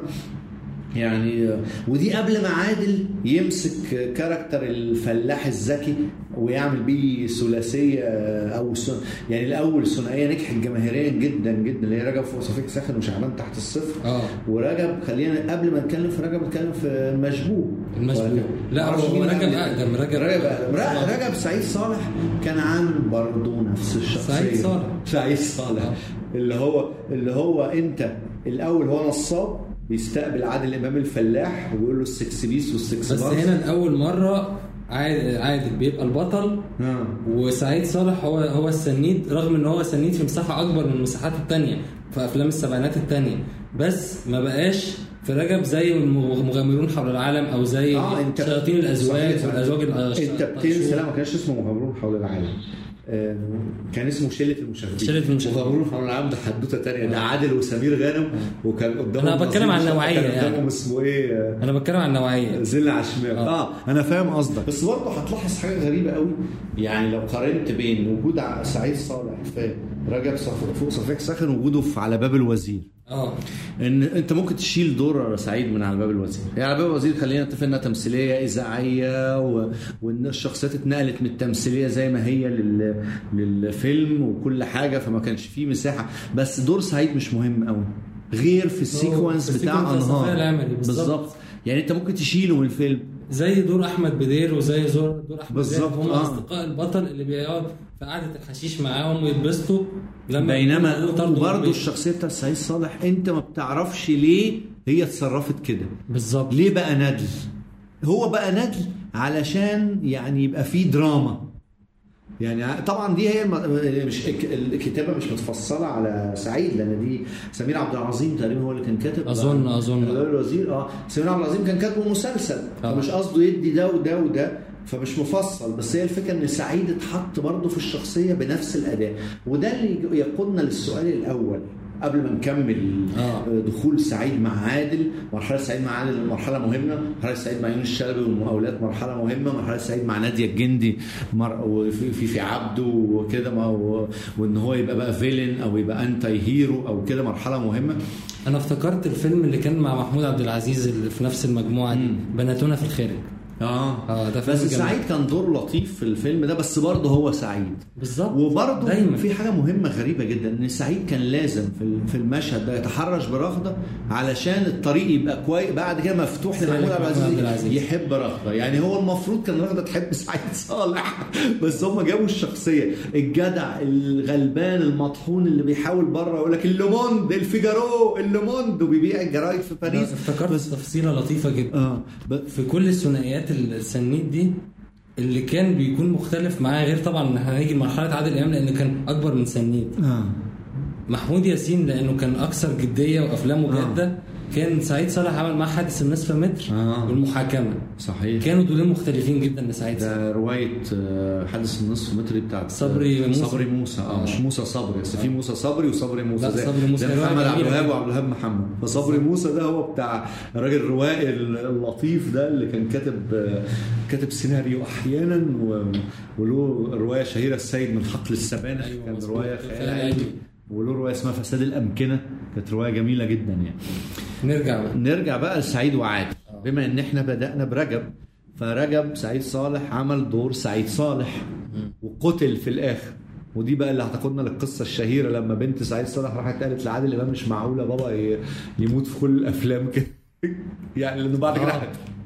يعني آه، ودي قبل ما عادل يمسك آه، كاركتر الفلاح الذكي ويعمل بيه ثلاثيه آه، او س- يعني الاول ثنائيه نجحت جماهيريا جدا جدا اللي هي رجب فوق صفيق ساخن وشعبان تحت الصفر اه ورجب خلينا قبل ما نتكلم في رجب نتكلم في المشبوه المشبوه. ولكن- لا، معرفش هو مين رجب قبل- أقدم، رجب- رجب أقدم. ر- رجب سعيد صالح كان عامل برضه نفس الشخصيه سعيد صالح. سعيد صالح آه. اللي هو اللي هو انت الاول هو نصاب بيستقبل عادل امام الفلاح وبيقول له السكس بيس والسكس بس بارس. هنا لاول مره عادل, عادل بيبقى البطل آه. وسعيد صالح هو هو السنيد رغم ان هو سنيد في مساحه اكبر من المساحات التانية في افلام السبعينات التانية بس ما بقاش في رجب زي المغامرون حول العالم او زي اه انت شياطين الازواج صحيح. والازواج الأش- انت بتنسى لا ما كانش اسمه مغامرون حول العالم آه، كان اسمه شله المشاغبين شلة المشاغبين. مغامرون حول العالم ده حدوته تانية ده عادل وسمير غانم وكان قدامهم أنا بتكلم عن نظير النوعية كان قدامهم يعني. اسمه ايه آه، انا بتكلم عن النوعيه زل على الشمال آه. اه انا فاهم قصدك بس برضه هتلاحظ حاجه غريبه قوي يعني لو قارنت بين وجود ع- سعيد صالح في رجب صف- فوق صفيح ساخن وجوده في على باب الوزير اه ان انت ممكن تشيل دور سعيد من على باب الوزير يعني على باب الوزير خلينا نتفق انها تمثيليه اذاعيه و... وان الشخصيات اتنقلت من التمثيليه زي ما هي لل... للفيلم وكل حاجه فما كانش فيه مساحه بس دور سعيد مش مهم قوي غير في السيكونس في بتاع السيكونس انهار الصفية العملي، بالظبط. بالظبط يعني انت ممكن تشيله من الفيلم زي دور احمد بدير وزي زور دور احمد بالظبط، بدير هم آه. اصدقاء البطل اللي بيقعد في قعده الحشيش معاهم ويتبسطوا لما بينما يكونوا طردوا من برضه البيت. الشخصيه بتاع سعيد صالح انت ما بتعرفش ليه هي اتصرفت كده بالظبط ليه بقى ندل هو بقى ندل علشان يعني يبقى فيه دراما يعني طبعا دي هي الم- مش الكتابه مش متفصله على سعيد لان دي سمير عبد العظيم تقريبا هو اللي كان كاتب أظن- أظن. الوزير اه سمير عبد العظيم كان كاتبه مسلسل آه. فمش قصده يدي ده وده وده فمش مفصل بس هي الفكره ان سعيد اتحط برضه في الشخصيه بنفس الاداء وده اللي يقودنا للسؤال الاول قبل ما نكمل آه. دخول سعيد مع عادل مرحله سعيد مع عادل مرحله مهمه مرحله سعيد مع يونس الشلبي والمقاولات مرحله مهمه مرحله سعيد مع ناديه الجندي مر... وفي في, في عبده وكده ما و... وان هو يبقى بقى فيلن او يبقى انتي هيرو او كده مرحله مهمه انا افتكرت الفيلم اللي كان مع محمود عبد العزيز اللي في نفس المجموعه دي مم. بناتونا في الخارج اه اه ده فيلم بس جميل. سعيد كان دور لطيف في الفيلم ده بس برضه هو سعيد بالظبط وبرضه دايما في حاجه مهمه غريبه جدا ان سعيد كان لازم في في المشهد ده يتحرش برغده علشان الطريق يبقى كويس بعد كده مفتوح سالك لمحمود عبد محمود عبد العزيز العزيز. يحب رغده يعني هو المفروض كان رغده تحب سعيد صالح بس هم جابوا الشخصيه الجدع الغلبان المطحون اللي بيحاول بره يقول لك اللوموند الفيجارو اللوموند وبيبيع الجرايد في أنا باريس افتكرت تفصيله لطيفه جدا اه ب- في كل الثنائيات السنيد دي اللي كان بيكون مختلف معاه غير طبعا ان احنا هنيجي لمرحله عادل امام لانه كان اكبر من سنيد اه محمود ياسين لانه كان اكثر جديه وافلامه آه. جاده كان سعيد صالح عمل معاه حادث النصف متر آه. والمحاكمه صحيح كانوا دولين مختلفين جدا لسعيد صالح ده رواية آه، حادث النصف متر بتاعت صبري موسى. صبري موسى اه آه. مش موسى صبري بس في موسى صبري وصبري موسى لا، زي, صبري موسى زي رواية محمد عبد جميلة الوهاب جدا. وعبد الوهاب محمد فصبري موسى ده هو بتاع الراجل الروائي اللطيف ده اللي كان كاتب آه، كاتب سيناريو احيانا و- وله روايه شهيره السيد من حقل السبانخ أيوة، كان مظبوط. روايه خيال خيال علمي. علمي وله روايه اسمها فساد الامكنه كانت روايه جميله جدا يعني نرجع بقى نرجع بقى لسعيد وعادل بما ان احنا بدأنا برجب فرجب سعيد صالح عمل دور سعيد صالح وقتل في الاخر ودي بقى اللي هتاخدنا للقصه الشهيره لما بنت سعيد صالح راحت قالت لعادل امام مش معقوله بابا ي- يموت في كل الافلام كده يعني لانه بعد كده آه.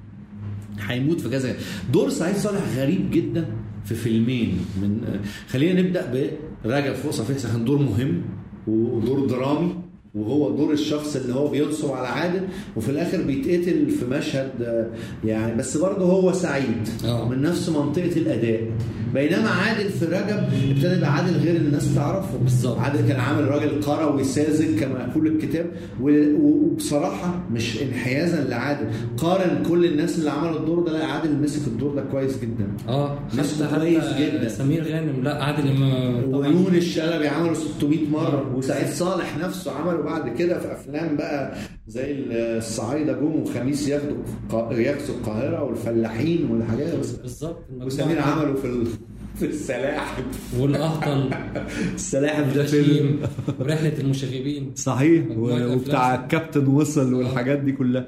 هيموت في كذا دور سعيد صالح غريب جدا في فيلمين من خلينا نبدا برجب فوق صفيح كان دور مهم ودور درامي وهو دور الشخص اللي هو بينصب على عادل وفي الاخر بيتقتل في مشهد آه، يعني بس برضه هو سعيد آه. من نفس منطقه الاداء بينما عادل في رجب ابتدى يبقى عادل غير اللي الناس تعرفه بالظبط. عادل كان عامل راجل قروي ساذج كما يقول الكتاب و- وبصراحه مش انحيازا لعادل قارن كل الناس اللي عملوا الدور ده لا عادل مسك الدور ده كويس جدا اه نفسه حتى كويس حتى جدا. سمير غانم لا عادل امام طبعا ويون الشلبي عمله 600 مره وسعيد صالح نفسه عمله بعد كده في افلام بقى زي الصعايده جم وخميس ياخدوا الق- يغزوا القاهره والفلاحين والحاجات بس بالظبط المجموعة وسمير دي. عمله في ال... في السلاحف والاهطل السلاحف ده فيلم والغشيم ورحله المشاغبين صحيح مجموعة و- وبتاع أفلام. الكابتن وصل والحاجات دي كلها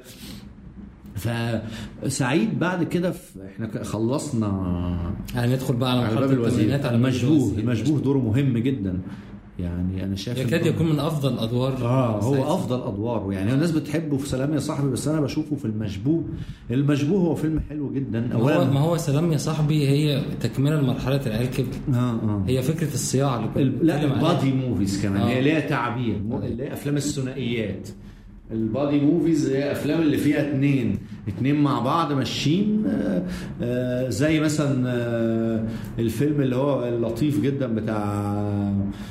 فسعيد بعد كده في احنا ك- خلصنا هندخل بقى على على مرحله باب الوزير الثمانينات على باب المشبوه الوزير. المشبوه دوره مهم جدا يعني انا شايف يكاد إن- يكون من افضل ادوار اه سعيد هو افضل ادواره يعني الناس بتحبه في سلام يا صاحبي بس انا بشوفه في المشبوه المشبوه هو فيلم حلو جدا ما هو, اولا ما هو سلام يا صاحبي هي تكمله لمرحله العيال كبر اه اه هي فكره الصياعه اللي كنا ال- لا بنتكلم عليها. البادي موفيز كمان آه. هي ليها تعبير مو- اللي هي افلام الثنائيات البادي موفيز هي افلام اللي فيها اتنين اتنين مع بعض ماشيين آه، آه، زي مثلا آه، الفيلم اللي هو اللطيف جدا بتاع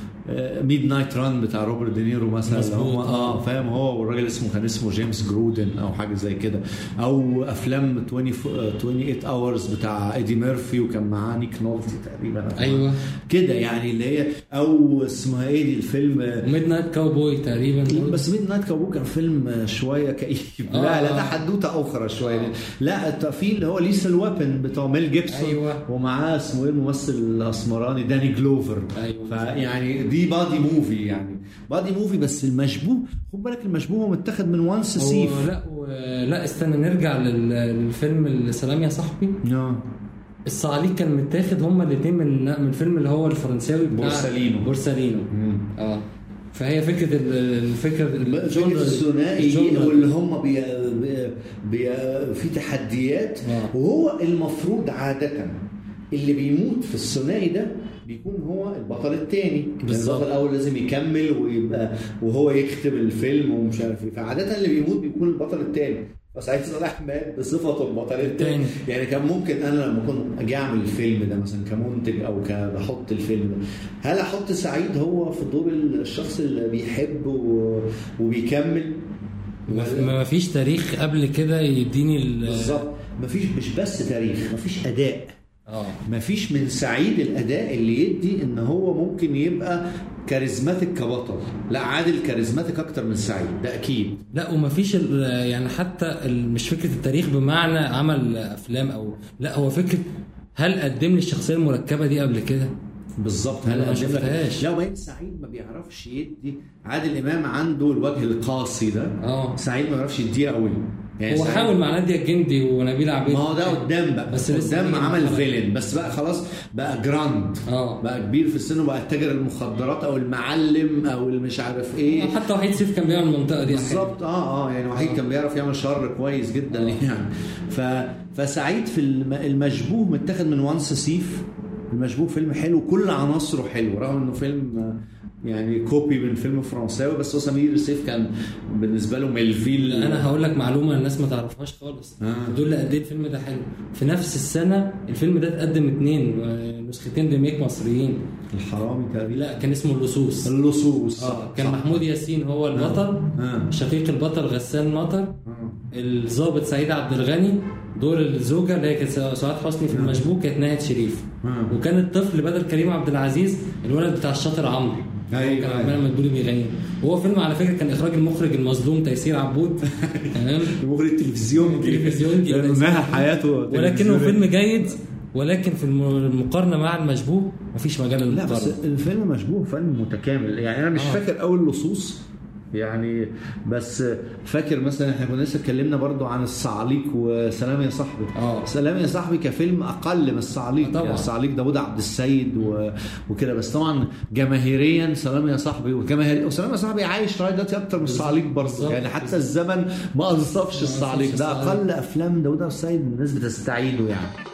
ميد نايت ران بتاع روبرت دينيرو مثلا اللي مظبوط، هو اه فاهم هو والراجل اسمه كان اسمه جيمس جرودن او حاجه زي كده او افلام 20 ف- آه، 28 اورز بتاع ايدي ميرفي وكان معاه نيك نولتي تقريبا ايوه كده يعني اللي هي او اسمها ايه دي الفيلم ميد نايت كاوبوي تقريبا بس ميد نايت كابو كان فيلم شويه كئيب آه، لا لا ده آه. حدوته اخرى شويه لا الت- في اللي هو ليسا الويبن بتاع ميل جيبسون أيوة. ومعاه اسمه ايه الممثل الاسمراني داني جلوفر أيوة. فيعني دي بادي موفي يعني بادي موفي بس المشبوه خد بالك المشبوه هو متاخد من وانس هو سيف لا و... لا استنى نرجع لل... للفيلم السلام يا صاحبي اه الصعاليك كان متاخد هما الاثنين من من الفيلم اللي هو الفرنساوي بتاع بورسالينو. بورسالينو اه فهي فكره ال- الفكره فكرة الجونرا- الثنائي الجونرا. واللي هم بي بي بي في تحديات آه. وهو المفروض عادة اللي بيموت في الثنائي ده بيكون هو البطل الثاني بالظبط. البطل الاول لازم يكمل ويبقى وهو يختم الفيلم ومش عارف ايه فعادة اللي بيموت بيكون البطل الثاني فسعيد صالح مات بصفته البطل الثاني التاني. يعني كان ممكن انا لما كنت اجي اعمل الفيلم ده مثلا كمنتج او كبحط الفيلم ده هل احط سعيد هو في دور الشخص اللي بيحب و... وبيكمل ما ما فيش تاريخ قبل كده يديني ال- بالظبط مفيش مش بس تاريخ مفيش اداء اه مفيش من سعيد الاداء اللي يدي ان هو ممكن يبقى كاريزماتيك كبطل لا عادل كاريزماتيك اكتر من سعيد ده اكيد لا ومفيش ال- يعني حتى ال- مش فكره التاريخ بمعنى عمل افلام او لا هو فكره هل قدم لي الشخصيه المركبه دي قبل كده؟ بالظبط أنا ما قدم لك- شفتهاش. لا وبعدين سعيد ما بيعرفش يدي عادل امام عنده الوجه القاسي ده اه سعيد ما بيعرفش يديه قوي يعني هو سعيد- حاول مع ناديه الجندي ونبيل عبيد ما هو ده قدام بقى بس بس لسه قدام هيجي عمل مرحلة. فيلن بس بقى خلاص بقى جراند اه بقى كبير في السن وبقى تاجر المخدرات او المعلم او المش عارف ايه حتى وحيد سيف كان بيعمل المنطقه دي أحياناً. بالظبط اه اه يعني وحيد كان بيعرف يعمل شر كويس جدا آه. يعني ف فسعيد في الم- المشبوه متاخد من وانس سيف المشبوه فيلم حلو كل عناصره حلو رغم انه فيلم آه، يعني كوبي من فيلم فرنساوي بس هو سمير سيف كان بالنسبه له ميلفيل انا هقول لك معلومه الناس ما تعرفهاش خالص آه. دول اللي قد ايه الفيلم ده حلو في نفس السنه الفيلم ده اتقدم اتنين آه، نسختين ريميك مصريين الحرامي تقريبا لا كان اسمه اللصوص اللصوص اه كان صح. محمود ياسين هو البطل آه. شقيق البطل غسان مطر آه. الضابط سعيد عبد الغني دور الزوجه اللي هي كانت سعاد حسني في المشبوك كانت ناهد شريف آه. وكان الطفل بدل كريم عبد العزيز الولد بتاع الشاطر عمرو أيوة، كان أيوة. عمال مدبولي بيغني وهو فيلم على فكره كان اخراج المخرج المظلوم تيسير عبود تمام مخرج التلفزيون التلفزيون دي. لأنه نهى حياته ولكنه تلفزيونية. فيلم جيد ولكن في الم- المقارنه مع المشبوه مفيش مجال لا بس للمقارنه الفيلم مشبوه فيلم متكامل يعني انا مش آه. فاكر اول لصوص يعني بس فاكر مثلا احنا كنا لسه اتكلمنا برضو عن الصعاليك وسلام يا صاحبي آه. سلام يا صاحبي كفيلم اقل من الصعاليك آه طبعاً. يعني الصعاليك داوود عبد السيد و... وكده بس طبعا جماهيريا سلام يا صاحبي وجماهير وسلام يا صاحبي عايش لغايه دلوقتي اكتر من الصعاليك برضه بالظبط. يعني حتى الزمن ما انصفش ما الصعاليك أنصفش ده الصعاليك. اقل افلام داوود عبد السيد الناس بتستعيده يعني